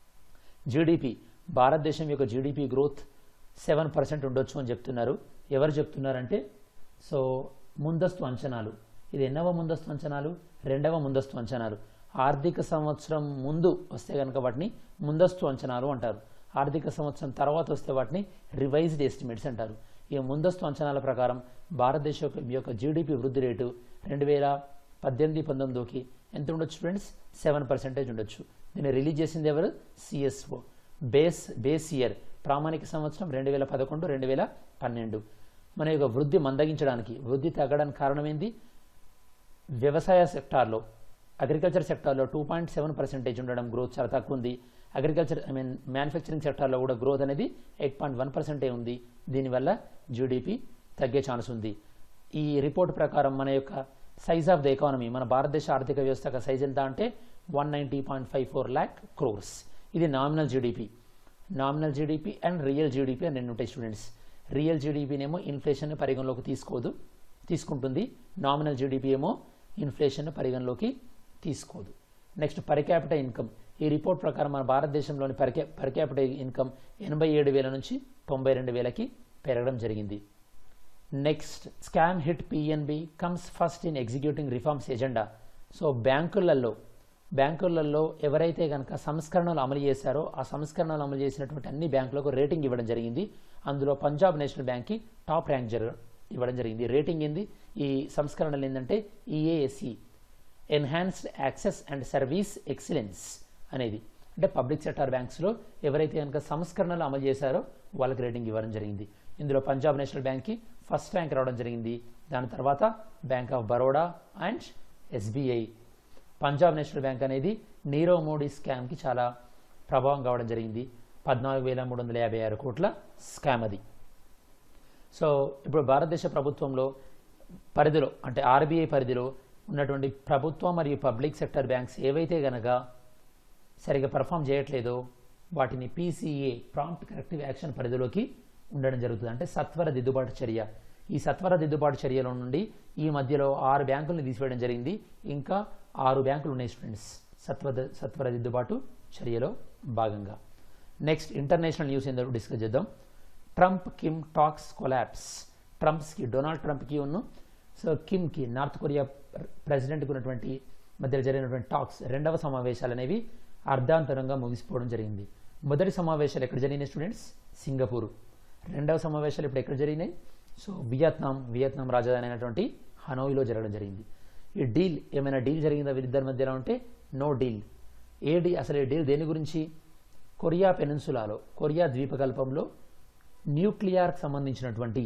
జీడిపి భారతదేశం యొక్క జీడిపి గ్రోత్ సెవెన్ పర్సెంట్ ఉండొచ్చు అని చెప్తున్నారు ఎవరు చెప్తున్నారంటే సో ముందస్తు అంచనాలు ఇది ఎన్నవ ముందస్తు అంచనాలు రెండవ ముందస్తు అంచనాలు ఆర్థిక సంవత్సరం ముందు వస్తే కనుక వాటిని ముందస్తు అంచనాలు అంటారు ఆర్థిక సంవత్సరం తర్వాత వస్తే వాటిని రివైజ్డ్ ఎస్టిమేట్స్ అంటారు ఈ ముందస్తు అంచనాల ప్రకారం భారతదేశం యొక్క యొక్క జీడిపి వృద్ధి రేటు రెండు వేల పద్దెనిమిది పంతొమ్మిదికి ఎంత ఉండొచ్చు ఫ్రెండ్స్ సెవెన్ పర్సెంటేజ్ ఉండొచ్చు దీన్ని రిలీజ్ చేసింది ఎవరు సిఎస్ఓ బేస్ బేస్ ఇయర్ ప్రామాణిక సంవత్సరం రెండు వేల పదకొండు రెండు వేల పన్నెండు మన యొక్క వృద్ధి మందగించడానికి వృద్ధి తగ్గడానికి కారణం ఏంది వ్యవసాయ సెక్టార్లో అగ్రికల్చర్ సెక్టార్లో టూ పాయింట్ సెవెన్ పర్సెంటేజ్ ఉండడం గ్రోత్ చాలా తక్కువ ఉంది అగ్రికల్చర్ ఐ మీన్ మ్యానుఫ్యాక్చరింగ్ సెక్టార్లో కూడా గ్రోత్ అనేది ఎయిట్ పాయింట్ వన్ పర్సెంటే ఉంది దీనివల్ల జీడిపి తగ్గే ఛాన్స్ ఉంది ఈ రిపోర్ట్ ప్రకారం మన యొక్క సైజ్ ఆఫ్ ద ఎకానమీ మన భారతదేశ ఆర్థిక వ్యవస్థ యొక్క సైజ్ ఎంత అంటే one ninety point five four lakh crores ఇది nominal GDP nominal GDP and real GDP అని రెండు ఉంటాయి స్టూడెంట్స్ రియల్ జీడిపినేమో ఇన్ఫ్లేషన్ పరిగణలోకి తీసుకోదు తీసుకుంటుంది నామినల్ జీడిపి ఏమో ఇన్ఫ్లేషన్ పరిగణలోకి తీసుకోదు నెక్స్ట్ పర్ క్యాపిటల్ ఇన్కమ్ ఈ రిపోర్ట్ ప్రకారం మన భారతదేశంలోని పర్ క్యా పర్ క్యాపిటల్ ఇన్కమ్ ఎనభై ఏడు వేల నుంచి తొంభై రెండు వేలకి పెరగడం జరిగింది next scam hit PNB comes first in executing reforms agenda so బ్యాంకులలో బ్యాంకులలో ఎవరైతే కనుక సంస్కరణలు అమలు చేశారో ఆ సంస్కరణలు అమలు చేసినటువంటి అన్ని బ్యాంకులకు రేటింగ్ ఇవ్వడం జరిగింది అందులో పంజాబ్ నేషనల్ బ్యాంక్కి టాప్ ర్యాంక్ జరగ ఇవ్వడం జరిగింది రేటింగ్ ఏంది ఈ సంస్కరణలు ఏంటంటే EASE enhanced access and service excellence అనేది అంటే పబ్లిక్ సెక్టార్ బ్యాంక్స్లో ఎవరైతే కనుక సంస్కరణలు అమలు చేశారో వాళ్ళకి రేటింగ్ ఇవ్వడం జరిగింది ఇందులో పంజాబ్ నేషనల్ బ్యాంక్కి ఫస్ట్ ర్యాంక్ రావడం జరిగింది దాని తర్వాత bank of Baroda and SBI Punjab national bank అనేది నీరవ్ మోడీ స్కామ్కి చాలా ప్రభావం కావడం జరిగింది పద్నాలుగు వేల మూడు వందల యాభై ఆరు కోట్ల స్కామ్ అది సో ఇప్పుడు భారతదేశ ప్రభుత్వంలో పరిధిలో అంటే ఆర్బీఐ పరిధిలో ఉన్నటువంటి ప్రభుత్వ మరియు పబ్లిక్ సెక్టర్ బ్యాంక్స్ ఏవైతే గనక సరిగా పర్ఫామ్ చేయట్లేదో వాటిని పీసీఏ ప్రాంప్ట్ కరెక్టివ్ యాక్షన్ పరిధిలోకి ఉండడం జరుగుతుంది అంటే సత్వర దిద్దుబాటు చర్య ఈ సత్వర దిద్దుబాటు చర్యలో నుండి ఈ మధ్యలో ఆరు బ్యాంకులను తీసివేయడం జరిగింది ఇంకా ఆరు బ్యాంకులు ఉన్నాయి స్టూడెంట్స్ సత్వర సత్వర దిద్దుబాటు చర్యలో భాగంగా నెక్స్ట్ ఇంటర్నేషనల్ న్యూస్ ఏందో డిస్కస్ చేద్దాం ట్రంప్ కిమ్ టాక్స్ కొలాప్స్ ట్రంప్స్కి డొనాల్డ్ ట్రంప్కి ఉన్ను సో కిమ్కి నార్త్ కొరియా ప్రెసిడెంట్కి ఉన్నటువంటి మధ్య జరిగినటువంటి టాక్స్ రెండవ సమావేశాలు అనేవి అర్ధాంతరంగా ముగిసిపోవడం జరిగింది మొదటి సమావేశాలు ఎక్కడ జరిగినాయి స్టూడెంట్స్ సింగపూర్ రెండవ సమావేశాలు ఇప్పుడు ఎక్కడ జరిగినాయి సో వియత్నాం వియత్నాం రాజధాని అయినటువంటి హనోయిలో జరగడం జరిగింది ఈ డీల్ ఏమైనా డీల్ జరిగిందా వీరిద్దరి మధ్యలో ఉంటే నో డీల్ ఏ డీ అసలు ఈ డీల్ దేని గురించి కొరియా పెనిన్సులాలో కొరియా ద్వీపకల్పంలో న్యూక్లియర్కి సంబంధించినటువంటి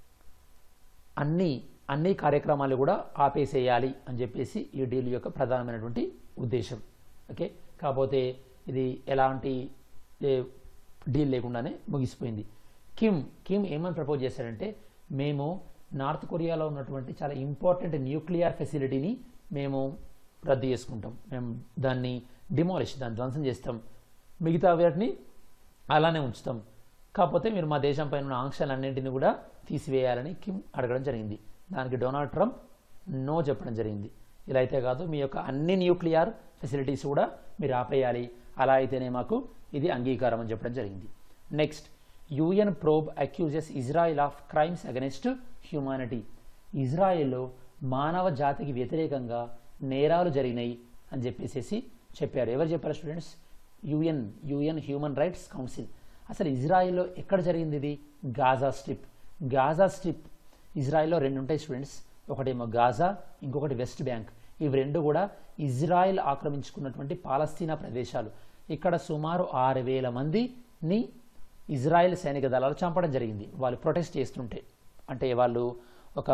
అన్ని అన్ని కార్యక్రమాలు కూడా ఆపేసేయాలి అని చెప్పేసి ఈ డీల్ యొక్క ప్రధానమైనటువంటి ఉద్దేశం ఓకే కాకపోతే ఇది ఎలాంటి ఏ, డీల్ లేకుండానే ముగిసిపోయింది కిమ్ కిమ్ ఏమని ప్రపోజ్ చేశాడంటే మేము నార్త్ కొరియాలో ఉన్నటువంటి చాలా ఇంపార్టెంట్ న్యూక్లియర్ ఫెసిలిటీని మేము రద్దు చేసుకుంటాం మేము దాన్ని డిమాలిష్ దాన్ని ధ్వంసం చేస్తాం మిగతా వాటిని అలానే ఉంచుతాం కాకపోతే మీరు మా దేశం పైన ఉన్న ఆంక్షలన్నింటినీ కూడా తీసివేయాలని కిమ్ అడగడం జరిగింది దానికి డొనాల్డ్ ట్రంప్ నో చెప్పడం జరిగింది ఇలా అయితే కాదు మీ యొక్క అన్ని న్యూక్లియర్ ఫెసిలిటీస్ కూడా మీరు ఆపేయాలి అలా అయితేనే మాకు ఇది అంగీకారం అని చెప్పడం జరిగింది next UN probe accuses Israel of crimes against humanity ఇజ్రాయెల్లో మానవ జాతికి వ్యతిరేకంగా నేరాలు జరిగినాయి అని చెప్పేసి చెప్పారు ఎవరు చెప్పారు students UN UN human rights council అసలు ఇజ్రాయెల్లో ఎక్కడ జరిగింది ఇది గాజా స్ట్రిప్ గాజా స్ట్రిప్ ఇజ్రాయెల్లో రెండు ఉంటాయి స్టూడెంట్స్ ఒకటేమో గాజా ఇంకొకటి వెస్ట్ బ్యాంక్ ఇవి రెండు కూడా ఇజ్రాయెల్ ఆక్రమించుకున్నటువంటి పాలస్తీనా ప్రదేశాలు ఇక్కడ సుమారు ఆరు వేల మందిని ఇజ్రాయెల్ సైనిక దళాలు చంపడం జరిగింది వాళ్ళు ప్రొటెస్ట్ చేస్తుంటే అంటే వాళ్ళు ఒక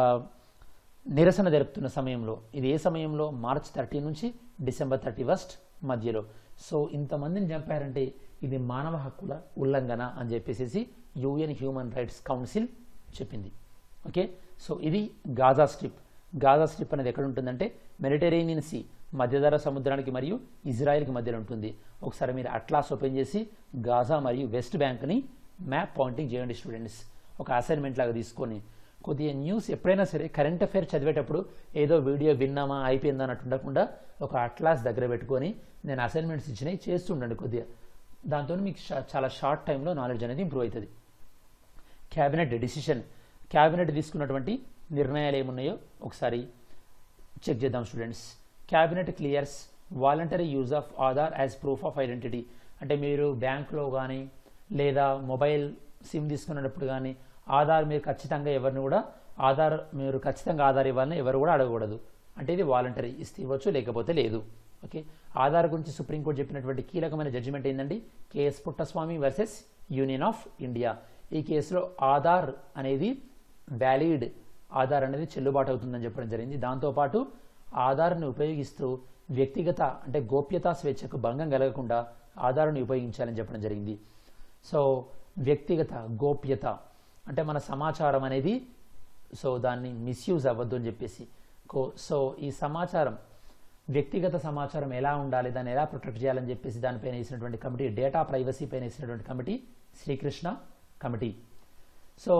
నిరసన జరుపుతున్న సమయంలో ఇది ఏ సమయంలో మార్చ్ థర్టీ నుంచి డిసెంబర్ థర్టీ ఫస్ట్ మధ్యలో సో ఇంతమందిని చంపారంటే ఇది మానవ హక్కుల ఉల్లంఘన అని చెప్పేసి యుఎన్ హ్యూమన్ రైట్స్ కౌన్సిల్ చెప్పింది ఓకే సో ఇది గాజా స్ట్రిప్ గాజా స్ట్రిప్ అనేది ఎక్కడ ఉంటుందంటే మెడిటరేనియన్ సీ మధ్యధర సముద్రానికి మరియు ఇజ్రాయెల్కి మధ్యలో ఉంటుంది ఒకసారి మీరు అట్లాస్ ఓపెన్ చేసి గాజా మరియు వెస్ట్ బ్యాంక్ని మ్యాప్ పాయింటింగ్ చేయండి స్టూడెంట్స్ ఒక అసైన్మెంట్ లాగా తీసుకొని కొద్దిగా న్యూస్ ఎప్పుడైనా సరే కరెంట్ అఫైర్ చదివేటప్పుడు ఏదో వీడియో విన్నామా అయిపోయిందా అన్నట్టు ఉండకుండా ఒక అట్లాస్ దగ్గర పెట్టుకొని నేను అసైన్మెంట్స్ ఇచ్చినవి చేస్తుండండి కొద్దిగా దాంతో మీకు షా- చాలా షార్ట్ టైంలో నాలెడ్జ్ అనేది ఇంప్రూవ్ అవుతుంది క్యాబినెట్ డిసిషన్ క్యాబినెట్ తీసుకున్నటువంటి నిర్ణయాలు ఏమున్నాయో ఒకసారి చెక్ చేద్దాం students cabinet clears voluntary use of Aadhaar as proof of identity అంటే మీరు బ్యాంక్లో కానీ లేదా మొబైల్ సిమ్ తీసుకునేటప్పుడు కానీ ఆధార్ మీరు ఖచ్చితంగా ఎవరిని కూడా ఆధార్ మీరు ఖచ్చితంగా ఆధార్ ఇవ్వాలని ఎవరు కూడా అడగకూడదు అంటే ఇది వాలంటరీ ఇస్తే ఇవ్వచ్చు లేకపోతే లేదు ఓకే ఆధార్ గురించి సుప్రీంకోర్టు చెప్పినటువంటి కీలకమైన జడ్జిమెంట్ ఏంటండి KS Puttaswamy versus union of India ఈ కేసులో ఆధార్ అనేది వ్యాలిడ్ ఆధార్ అనేది చెల్లుబాటు అవుతుందని చెప్పడం జరిగింది దాంతోపాటు ఆధార్ని ఉపయోగిస్తూ వ్యక్తిగత అంటే గోప్యతా స్వేచ్ఛకు భంగం కలగకుండా ఆధార్ని ఉపయోగించాలని చెప్పడం జరిగింది సో వ్యక్తిగత గోప్యత అంటే మన సమాచారం అనేది సో దాన్ని మిస్యూజ్ అవ్వద్దు అని చెప్పేసి కో సో ఈ సమాచారం వ్యక్తిగత సమాచారం ఎలా ఉండాలి దాన్ని ఎలా ప్రొటెక్ట్ చేయాలని చెప్పేసి దానిపైన వేసినటువంటి కమిటీ డేటా ప్రైవసీ పైన వేసినటువంటి కమిటీ శ్రీకృష్ణ కమిటీ సో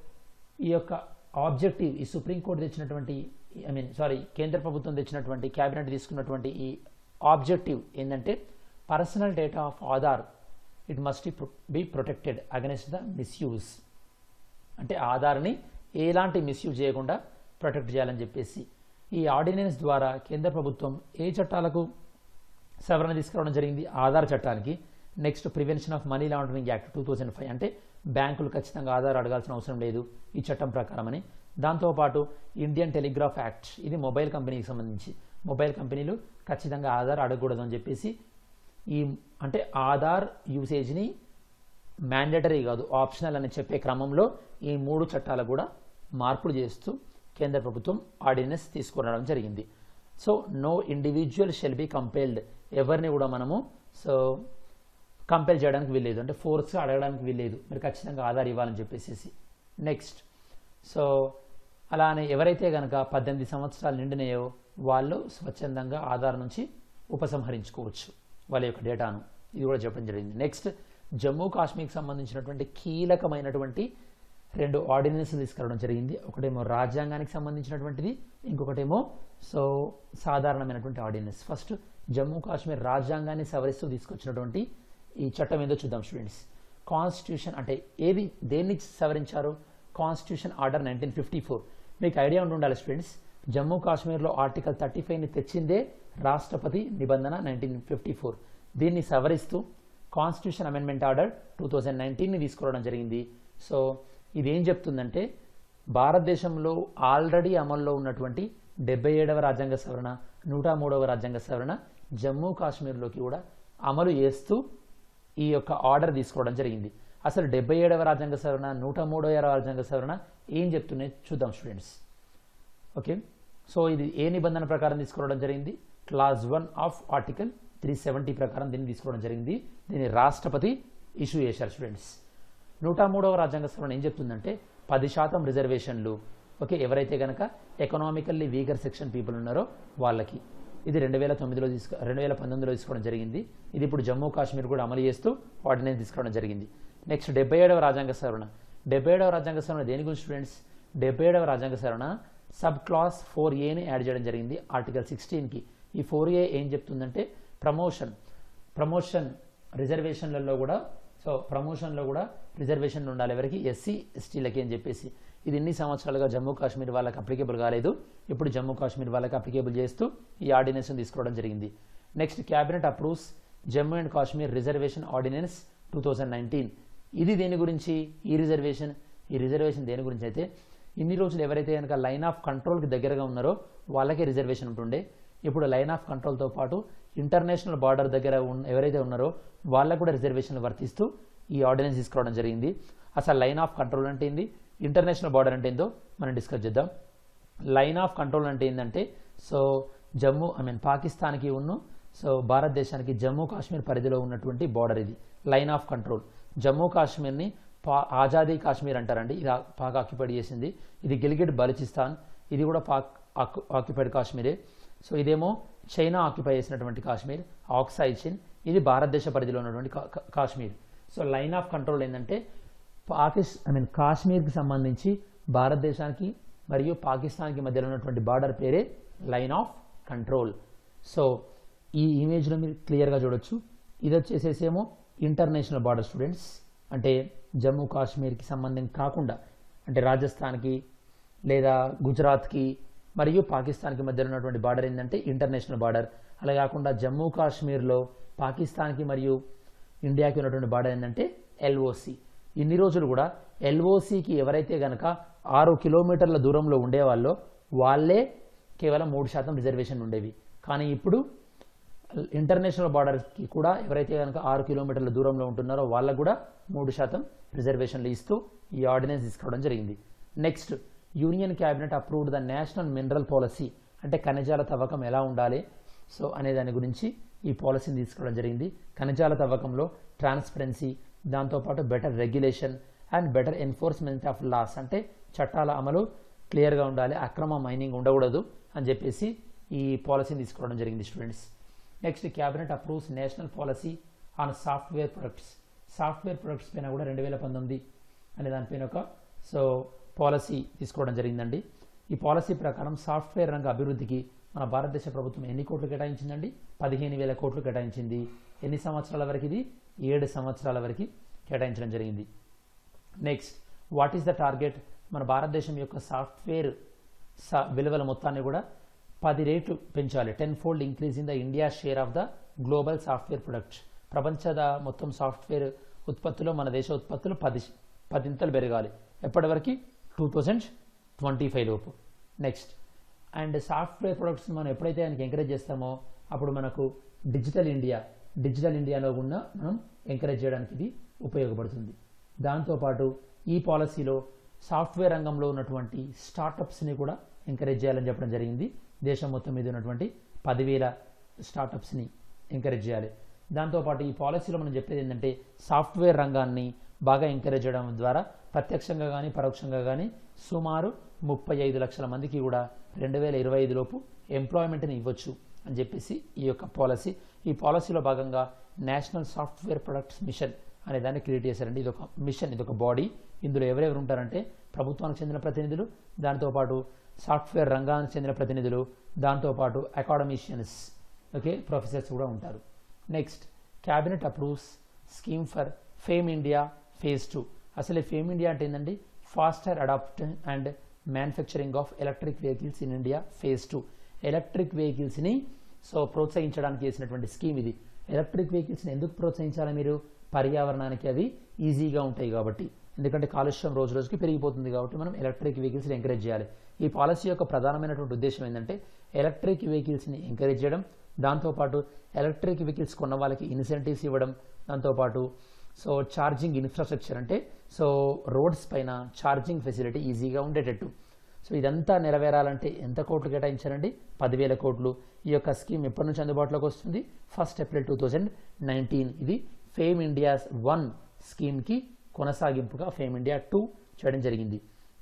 ఈ యొక్క ఆబ్జెక్టివ్ ఈ సుప్రీంకోర్టు తెచ్చినటువంటి ఐ మీన్ సారీ కేంద్ర ప్రభుత్వం తెచ్చినటువంటి క్యాబినెట్ తీసుకున్నటువంటి ఈ ఆబ్జెక్టివ్ ఏంటంటే personal data of Aadhaar it must be protected against the misuse అంటే ఆధార్ని ఎలాంటి మిస్యూజ్ చేయకుండా ప్రొటెక్ట్ చేయాలని చెప్పేసి ఈ ఆర్డినెన్స్ ద్వారా కేంద్ర ప్రభుత్వం ఏ చట్టాలకు సవరణ తీసుకురావడం జరిగింది ఆధార్ చట్టానికి next prevention of money laundering act two thousand five అంటే బ్యాంకులు ఖచ్చితంగా ఆధార్ అడగాల్సిన అవసరం లేదు ఈ చట్టం ప్రకారం అని దాంతోపాటు ఇండియన్ టెలిగ్రాఫ్ యాక్ట్ ఇది మొబైల్ కంపెనీకి సంబంధించి మొబైల్ కంపెనీలు ఖచ్చితంగా ఆధార్ అడగకూడదు అని చెప్పేసి ఈ అంటే ఆధార్ యూసేజ్ని మ్యాండేటరీ కాదు ఆప్షనల్ అని చెప్పే క్రమంలో ఈ మూడు చట్టాలు కూడా మార్పులు చేస్తూ కేంద్ర ప్రభుత్వం ఆర్డినెన్స్ తీసుకురావడం జరిగింది so no individual shall be compelled ఎవరిని కూడా మనము సో కంపెల్ చేయడానికి వీల్లేదు అంటే ఫోర్స్గా అడగడానికి వీల్లేదు మీరు ఖచ్చితంగా ఆధార్ ఇవ్వాలని చెప్పేసి నెక్స్ట్ సో అలానే ఎవరైతే కనుక పద్దెనిమిది సంవత్సరాలు నిండినాయో వాళ్ళు స్వచ్ఛందంగా ఆధార్ నుంచి ఉపసంహరించుకోవచ్చు వాళ్ళ యొక్క డేటాను ఇది కూడా చెప్పడం జరిగింది నెక్స్ట్ జమ్మూ కాశ్మీర్కి సంబంధించినటువంటి కీలకమైనటువంటి రెండు ఆర్డినెన్స్ తీసుకురావడం జరిగింది ఒకటేమో రాజ్యాంగానికి సంబంధించినటువంటిది ఇంకొకటేమో సో సాధారణమైనటువంటి ఆర్డినెన్స్ ఫస్ట్ జమ్మూ కాశ్మీర్ రాజ్యాంగాన్ని సవరిస్తూ తీసుకొచ్చినటువంటి ఈ చట్టం ఏదో చూద్దాం స్టూడెంట్స్ కాన్స్టిట్యూషన్ అంటే ఏది దేన్ని సవరించారు constitution order nineteen fifty four మీకు ఐడియా ఉండి ఉండాలి స్టూడెంట్స్ జమ్మూ కాశ్మీర్లో ఆర్టికల్ థర్టీ ఫైవ్ని తెచ్చిందే రాష్ట్రపతి నిబంధన నైన్టీన్ ఫిఫ్టీ ఫోర్ దీన్ని సవరిస్తూ constitution amendment order two thousand నైన్టీన్ని తీసుకురావడం జరిగింది సో ఇది ఏం చెప్తుందంటే భారతదేశంలో ఆల్రెడీ అమల్లో ఉన్నటువంటి డెబ్బై ఏడవ రాజ్యాంగ సవరణ నూట మూడవ రాజ్యాంగ సవరణ జమ్మూ కాశ్మీర్లోకి కూడా అమలు చేస్తూ ఈ యొక్క ఆర్డర్ తీసుకోవడం జరిగింది అసలు డెబ్బై ఏడవ రాజ్యాంగ సవరణ నూట మూడవ రాజ్యాంగ సవరణ ఏం చెప్తున్నాయి చూద్దాం స్టూడెంట్స్ ఓకే సో ఇది ఏ నిబంధన ప్రకారం తీసుకోవడం జరిగింది clause one of article three seventy ప్రకారం దీన్ని తీసుకోవడం జరిగింది దీన్ని రాష్ట్రపతి ఇష్యూ చేశారు స్టూడెంట్స్ నూట మూడవ రాజ్యాంగ సవరణ ఏం చెప్తుందంటే పది శాతం రిజర్వేషన్లు ఓకే ఎవరైతే కనుక ఎకనామికల్లీ వీకర్ సెక్షన్ పీపుల్ ఉన్నారో వాళ్ళకి ఇది రెండు వేల తొమ్మిదిలో తీసుకో రెండు వేల పంతొమ్మిదిలో తీసుకోవడం జరిగింది ఇది ఇప్పుడు జమ్మూ కాశ్మీర్ కూడా అమలు చేస్తూ ఆర్డినెన్స్ తీసుకోవడం జరిగింది నెక్స్ట్ డెబ్బై ఏడవ రాజ్యాంగ సవరణ డెబ్బై ఏడవ రాజ్యాంగ సవరణ దేని గురించి స్టూడెంట్స్ డెబ్బై ఏడవ రాజ్యాంగ సవరణ సబ్ క్లాస్ ఫోర్ ఏని యాడ్ చేయడం జరిగింది ఆర్టికల్ సిక్స్టీన్కి ఈ ఫోర్ ఏ ఏం చెప్తుందంటే ప్రమోషన్ ప్రమోషన్ రిజర్వేషన్లలో కూడా సో ప్రమోషన్లో కూడా రిజర్వేషన్లు ఉండాలి ఎవరికి ఎస్సీ ఎస్టీలకి అని చెప్పేసి ఇది ఎన్ని సంవత్సరాలుగా జమ్మూ కాశ్మీర్ వాళ్ళకి అప్లికేబుల్ కాలేదు ఇప్పుడు జమ్మూ కాశ్మీర్ వాళ్ళకి అప్లికేబుల్ చేస్తూ ఈ ఆర్డినెన్స్ తీసుకోవడం జరిగింది next cabinet approves Jammu and Kashmir reservation ordinance two thousand nineteen ఇది దేని గురించి ఈ రిజర్వేషన్ ఈ రిజర్వేషన్ దేని గురించి అయితే ఇన్ని రోజులు ఎవరైతే కనుక లైన్ ఆఫ్ కంట్రోల్కి దగ్గరగా ఉన్నారో వాళ్ళకే రిజర్వేషన్ ఉంటుండే ఇప్పుడు లైన్ ఆఫ్ కంట్రోల్తో పాటు ఇంటర్నేషనల్ బార్డర్ దగ్గర ఉన్న ఎవరైతే ఉన్నారో వాళ్ళకు కూడా రిజర్వేషన్లు వర్తిస్తూ ఈ ఆర్డినెన్స్ తీసుకోవడం జరిగింది అసలు లైన్ ఆఫ్ కంట్రోల్ అంటే ఏంది ఇంటర్నేషనల్ బార్డర్ అంటే ఏందో మనం డిస్కస్ చేద్దాం లైన్ ఆఫ్ కంట్రోల్ అంటే ఏంటంటే సో జమ్మూ ఐ మీన్ పాకిస్తాన్కి ఉన్న సో భారతదేశానికి జమ్మూ కాశ్మీర్ పరిధిలో ఉన్నటువంటి బార్డర్ ఇది లైన్ ఆఫ్ కంట్రోల్ జమ్మూ కాశ్మీర్ని పా ఆజాదీ కాశ్మీర్ అంటారండి ఇది ఆ- పాక్ ఆక్యుపైడ్ చేసింది ఇది గిల్గిట్ బలూచిస్తాన్ ఇది కూడా పాక్ ఆక్యు- ఆక్యుపైడ్ కాశ్మీరే సో ఇదేమో చైనా ఆక్యుపై చేసినటువంటి కాశ్మీర్ ఆక్సైచిన్ ఇది భారతదేశ పరిధిలో ఉన్నటువంటి కా- కా- Kashmir so line of control ఏంటంటే పాకిస్ ఐ మీన్ కాశ్మీర్కి సంబంధించి భారతదేశానికి మరియు పాకిస్తాన్కి మధ్యలో ఉన్నటువంటి బార్డర్ పేరే లైన్ ఆఫ్ కంట్రోల్ సో ఈ ఇమేజ్లో మీరు క్లియర్గా చూడొచ్చు ఇది వచ్చేసేసేమో ఇంటర్నేషనల్ బార్డర్ స్టూడెంట్స్ అంటే జమ్మూ కాశ్మీర్కి సంబంధం కాకుండా అంటే రాజస్థాన్కి లేదా గుజరాత్కి మరియు పాకిస్తాన్కి మధ్యలో ఉన్నటువంటి బార్డర్ ఏంటంటే ఇంటర్నేషనల్ బార్డర్ అలా కాకుండా జమ్మూ కాశ్మీర్లో పాకిస్తాన్కి మరియు ఇండియాకి ఉన్నటువంటి బార్డర్ ఏంటంటే ఎల్ఓసి ఇన్ని రోజులు కూడా ఎల్ఓసికి ఎవరైతే గనక ఆరు కిలోమీటర్ల దూరంలో ఉండేవాళ్ళో వాళ్ళే కేవలం మూడు శాతం రిజర్వేషన్ ఉండేవి కానీ ఇప్పుడు ఇంటర్నేషనల్ బార్డర్కి కూడా ఎవరైతే కనుక ఆరు కిలోమీటర్ల దూరంలో ఉంటున్నారో వాళ్ళకు కూడా మూడు శాతం రిజర్వేషన్లు ఇస్తూ ఈ ఆర్డినెన్స్ తీసుకోవడం జరిగింది next union cabinet approved the national mineral policy అంటే ఖనిజాల తవ్వకం ఎలా ఉండాలి సో అనే దాని గురించి ఈ పాలసీని తీసుకోవడం జరిగింది ఖనిజాల తవ్వకంలో ట్రాన్స్పరెన్సీ దాంతోపాటు better regulation and better enforcement of laws అంటే చట్టాల అమలు క్లియర్గా ఉండాలి అక్రమ మైనింగ్ ఉండకూడదు అని చెప్పేసి ఈ పాలసీని తీసుకోవడం జరిగింది students next cabinet approves national policy on software products software products పైన కూడా రెండు వేల పంతొమ్మిది అనే దానిపైన ఒక సో పాలసీ తీసుకోవడం జరిగిందండి ఈ పాలసీ ప్రకారం సాఫ్ట్వేర్ రంగ అభివృద్ధికి మన భారతదేశ ప్రభుత్వం ఎన్ని కోట్లు కేటాయించిందండి పదిహేను వేల కోట్లు కేటాయించింది ఎన్ని సంవత్సరాల వరకు ఇది ఏడు సంవత్సరాల వరకు కేటాయించడం జరిగింది next what is the target మన భారతదేశం యొక్క సాఫ్ట్వేర్ స విలువల మొత్తాన్ని కూడా పది రేట్లు పెంచాలి ten fold increase in the India share of the global software product ప్రపంచద మొత్తం సాఫ్ట్వేర్ ఉత్పత్తిలో మన దేశ ఉత్పత్తులు పది పదింతలు పెరగాలి ఎప్పటివరకు టూ థౌజండ్ ట్వంటీ ఫైవ్ లోపు నెక్స్ట్ అండ్ సాఫ్ట్వేర్ ప్రొడక్ట్స్ మనం ఎప్పుడైతే ఆయనకి ఎంకరేజ్ చేస్తామో అప్పుడు మనకు డిజిటల్ ఇండియా డిజిటల్ ఇండియాలో కూడా మనం ఎంకరేజ్ చేయడానికి ఇది ఉపయోగపడుతుంది దాంతోపాటు ఈ పాలసీలో సాఫ్ట్వేర్ రంగంలో ఉన్నటువంటి స్టార్టప్స్ని కూడా ఎంకరేజ్ చేయాలని చెప్పడం జరిగింది దేశం మొత్తం మీద ఉన్నటువంటి పదివేల స్టార్టప్స్ని ఎంకరేజ్ చేయాలి దాంతోపాటు ఈ పాలసీలో మనం చెప్పేది ఏంటంటే సాఫ్ట్వేర్ రంగాన్ని బాగా ఎంకరేజ్ చేయడం ద్వారా ప్రత్యక్షంగా కానీ పరోక్షంగా కానీ సుమారు ముప్పై ఐదు లక్షల మందికి కూడా రెండు వేల ఇరవై ఐదు లోపు ఎంప్లాయ్మెంట్ని ఇవ్వచ్చు అని చెప్పేసి ఈ యొక్క పాలసీ ఈ పాలసీలో భాగంగా నేషనల్ సాఫ్ట్వేర్ ప్రొడక్ట్స్ మిషన్ అనే దాన్ని క్రియేట్ చేశారండి ఇది ఒక మిషన్ ఇది ఒక బాడీ ఇందులో ఎవరెవరు ఉంటారంటే ప్రభుత్వానికి చెందిన ప్రతినిధులు దాంతోపాటు సాఫ్ట్వేర్ రంగానికి చెందిన ప్రతినిధులు దాంతోపాటు అకాడమిషియన్స్ ఓకే ప్రొఫెసర్స్ కూడా ఉంటారు next cabinet approves scheme for FAME India phase two అసలు ఈ ఫేమ్ ఇండియా అంటే ఏంటండి faster adapt and manufacturing of electric vehicles in India phase two electric వెహికల్స్ని సో ప్రోత్సహించడానికి చేసినటువంటి స్కీమ్ ఇది ఎలక్ట్రిక్ వెహికల్స్ని ఎందుకు ప్రోత్సహించాలి మీరు పర్యావరణానికి అవి ఈజీగా ఉంటాయి కాబట్టి ఎందుకంటే కాలుష్యం రోజు రోజుకి పెరిగిపోతుంది కాబట్టి మనం ఎలక్ట్రిక్ వెహికల్స్ని ఎంకరేజ్ చేయాలి ఈ పాలసీ యొక్క ప్రధానమైనటువంటి ఉద్దేశం ఏంటంటే ఎలక్ట్రిక్ వెహికల్స్ని ఎంకరేజ్ చేయడం దాంతోపాటు ఎలక్ట్రిక్ వెహికల్స్ కొన్న వాళ్ళకి ఇన్సెంటివ్స్ ఇవ్వడం దాంతోపాటు సో ఛార్జింగ్ ఇన్ఫ్రాస్ట్రక్చర్ అంటే సో రోడ్స్ పైన ఛార్జింగ్ ఫెసిలిటీ ఈజీగా ఉండేటట్టు సో ఇదంతా నెరవేరాలంటే ఎంత కోట్లు కేటాయించారండి పదివేల కోట్లు ఈ యొక్క స్కీమ్ ఎప్పటి నుంచి అందుబాటులోకి వస్తుంది first April two thousand nineteen ఇది ఫేమ్ ఇండియాస్ వన్ స్కీమ్కి కొనసాగింపుగా ఫేమ్ ఇండియా టూ చేయడం జరిగింది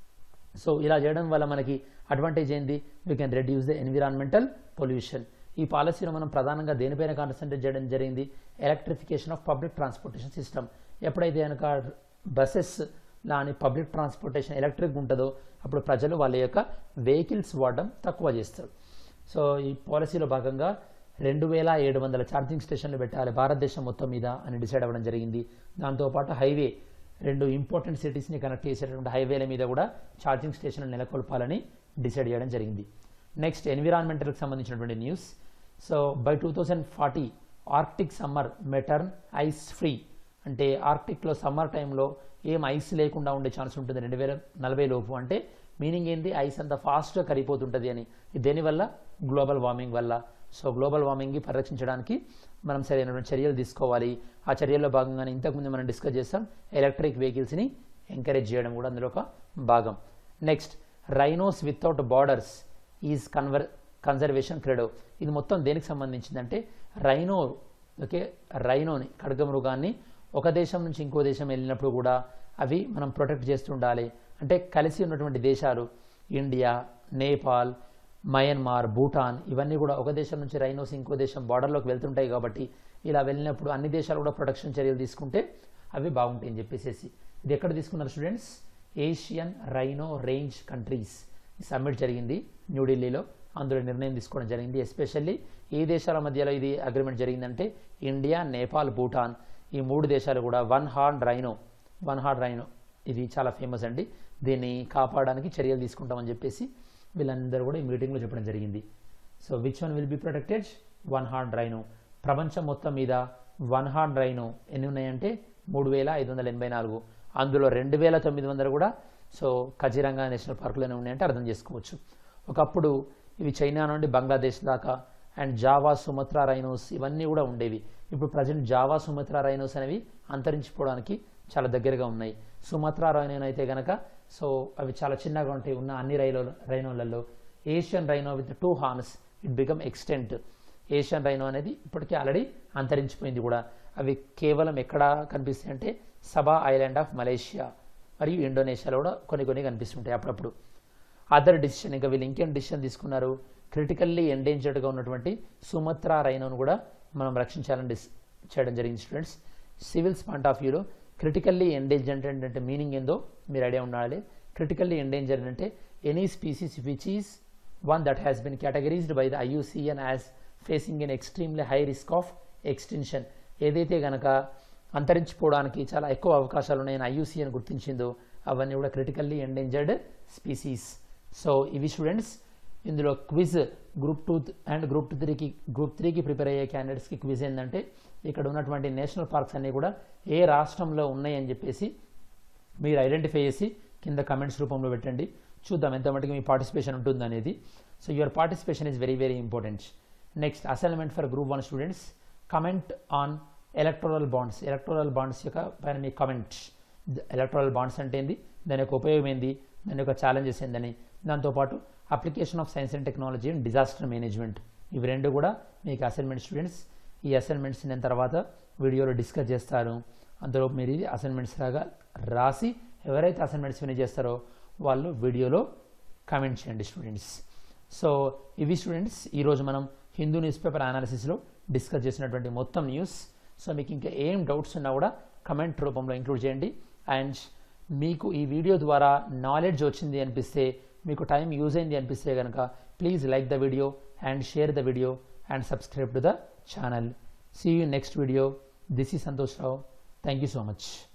సో ఇలా చేయడం వల్ల మనకి అడ్వాంటేజ్ ఏంది we can reduce the environmental pollution ఈ పాలసీలో మనం ప్రధానంగా దేనిపైన కాన్సన్ట్రేట్ చేయడం జరిగింది electrification of public transportation system ఎప్పుడైతే కనుక బస్సెస్ లాని పబ్లిక్ ట్రాన్స్పోర్టేషన్ ఎలక్ట్రిక్ ఉంటుందో అప్పుడు ప్రజలు వాళ్ళ యొక్క వెహికల్స్ వాడడం తక్కువ చేస్తారు సో ఈ పాలసీలో భాగంగా రెండు వేల ఏడు వందల ఛార్జింగ్ స్టేషన్లు పెట్టాలి భారతదేశం మొత్తం మీద అని డిసైడ్ అవ్వడం జరిగింది దాంతోపాటు హైవే రెండు ఇంపార్టెంట్ సిటీస్ని కనెక్ట్ చేసేటటువంటి హైవేల మీద కూడా ఛార్జింగ్ స్టేషన్లు నెలకొల్పాలని డిసైడ్ చేయడం జరిగింది నెక్స్ట్ ఎన్విరాన్మెంటల్కి సంబంధించినటువంటి news so by two thousand forty Arctic summer may turn ice free అంటే ఆర్క్టిక్లో సమ్మర్ టైంలో ఏం ఐస్ లేకుండా ఉండే ఛాన్స్ ఉంటుంది రెండు వేల నలభై లోపు అంటే మీనింగ్ ఏంది ఐస్ అంత ఫాస్ట్గా కరిగిపోతుంటుంది అని దేనివల్ల గ్లోబల్ వార్మింగ్ వల్ల సో గ్లోబల్ వార్మింగ్ని పరిరక్షించడానికి మనం సరైనటువంటి చర్యలు తీసుకోవాలి ఆ చర్యల్లో భాగంగానే ఇంతకుముందు మనం డిస్కస్ చేస్తాం ఎలక్ట్రిక్ వెహికల్స్ని ఎంకరేజ్ చేయడం కూడా అందులో ఒక భాగం next rhinos without borders is కన్వర్ కన్జర్వేషన్ క్రెడో ఇది మొత్తం దేనికి సంబంధించిందంటే రైనో ఓకే రైనోని ఖడ్గమృగాన్ని ఒక దేశం నుంచి ఇంకో దేశం వెళ్ళినప్పుడు కూడా అవి మనం ప్రొటెక్ట్ చేస్తుండాలి అంటే కలిసి ఉన్నటువంటి దేశాలు ఇండియా నేపాల్ మయన్మార్ భూటాన్ ఇవన్నీ కూడా ఒక దేశం నుంచి రైనోస్ ఇంకో దేశం బార్డర్లోకి వెళ్తుంటాయి కాబట్టి ఇలా వెళ్ళినప్పుడు అన్ని దేశాలు కూడా ప్రొటెక్షన్ చర్యలు తీసుకుంటే అవి బాగుంటాయి అని చెప్పేసి ఇది ఎక్కడ తీసుకున్నారు students Asian rhino range countries summit జరిగింది న్యూఢిల్లీలో అందులో నిర్ణయం తీసుకోవడం జరిగింది ఎస్పెషల్లీ ఏ దేశాల మధ్యలో ఇది అగ్రిమెంట్ జరిగిందంటే ఇండియా నేపాల్ భూటాన్ ఈ మూడు దేశాలు కూడా one horn rhino one horn rhino ఇది చాలా ఫేమస్ అండి దీన్ని కాపాడడానికి చర్యలు తీసుకుంటామని చెప్పేసి వీళ్ళందరూ కూడా ఈ మీటింగ్లో చెప్పడం జరిగింది so which one will be protected one horn rhino ప్రపంచం మొత్తం మీద వన్ హార్న్ రైనో ఎన్ని ఉన్నాయంటే మూడు వేల ఐదు వందల ఎనభై నాలుగు అందులో రెండు వేల తొమ్మిది వందలు కూడా సో కజిరంగా నేషనల్ పార్కులోనే ఉన్నాయంటే అర్థం చేసుకోవచ్చు ఒకప్పుడు ఇవి చైనా నుండి బంగ్లాదేశ్ దాకా అండ్ జావా సుమత్రా రైనోస్ ఇవన్నీ కూడా ఉండేవి ఇప్పుడు ప్రజెంట్ జావా సుమత్రా రైనోస్ అనేవి అంతరించిపోవడానికి చాలా దగ్గరగా ఉన్నాయి సుమత్రా రైనో అయితే కనుక సో అవి చాలా చిన్నగా ఉంటాయి ఉన్న అన్ని రైలో రైనోలలో Asian rhino with two horns it become extinct Asian rhino అనేది ఇప్పటికే ఆల్రెడీ అంతరించిపోయింది కూడా అవి కేవలం ఎక్కడ కనిపిస్తాయి అంటే సబా ఐలాండ్ ఆఫ్ మలేషియా మరియు ఇండోనేషియాలో కూడా కొన్ని కొన్ని కనిపిస్తుంటాయి అప్పుడప్పుడు అదర్ డిసిషన్ ఇంకా వీళ్ళు ఇంకేం డిసిషన్ తీసుకున్నారు క్రిటికల్లీ ఎండేంజర్డ్గా ఉన్నటువంటి సుమత్రా రైనోను కూడా మనం రక్షించాలని డిస్ చేయడం జరిగింది స్టూడెంట్స్ సివిల్స్ పాయింట్ ఆఫ్ వ్యూలో క్రిటికల్లీ ఎండేంజర్డ్ అంటే మీనింగ్ ఏందో మీరు ఐడియా ఉండాలి క్రిటికల్లీ ఎండేంజర్డ్ అంటే any species which is one that has been categorized by the IUCN as facing an extremely high risk of extinction ఏదైతే గనక అంతరించిపోవడానికి చాలా ఎక్కువ అవకాశాలు ఉన్నాయని ఐయుసిఎన్ గుర్తించిందో అవన్నీ కూడా క్రిటికల్లీ ఎండేంజర్డ్ స్పీసీస్ సో ఇవి స్టూడెంట్స్ ఇందులో quiz group two and group two త్రీకి గ్రూప్ త్రీకి ప్రిపేర్ అయ్యే క్యాండిడేట్స్కి క్విజ్ ఏంటంటే ఇక్కడ ఉన్నటువంటి నేషనల్ పార్క్స్ అన్నీ కూడా ఏ రాష్ట్రంలో ఉన్నాయని చెప్పేసి మీరు ఐడెంటిఫై చేసి కింద కమెంట్స్ రూపంలో పెట్టండి చూద్దాం ఎంత మటుకు మీ పార్టిసిపేషన్ ఉంటుంది అనేది so your participation is very very important next assignment for group one students comment on electoral bonds electoral bonds యొక్క పైన మీ కమెంట్ ఎలక్టోరల్ బాండ్స్ అంటే ఏంది దాని యొక్క ఉపయోగం ఏంది దాని యొక్క ఛాలెంజెస్ ఏందని దాంతోపాటు application of science and technology and disaster management ఇవి రెండు కూడా మీకు అసైన్మెంట్ స్టూడెంట్స్ ఈ అసైన్మెంట్స్ నేను తర్వాత వీడియోలో డిస్కస్ చేస్తాను అందులో మీరు ఇది అసైన్మెంట్స్ లాగా రాసి ఎవరైతే అసైన్మెంట్స్ ఫినిష్ చేస్తారో వాళ్ళు వీడియోలో కామెంట్ చేయండి స్టూడెంట్స్ సో ఇవి స్టూడెంట్స్ ఈరోజు మనం హిందూ న్యూస్ పేపర్ అనాలిసిస్లో డిస్కస్ చేసినటువంటి మొత్తం న్యూస్ సో మీకు ఇంకా ఏం డౌట్స్ ఉన్నా కూడా కమెంట్ రూపంలో ఇంక్లూడ్ చేయండి అండ్ మీకు ఈ వీడియో ద్వారా నాలెడ్జ్ వచ్చింది అనిపిస్తే మీకు టైం యూజ్ అయింది అనిపిస్తే కనుక please like the video and share the video and subscribe to the channel see you next video this ఈ Santosh Rao thank you so much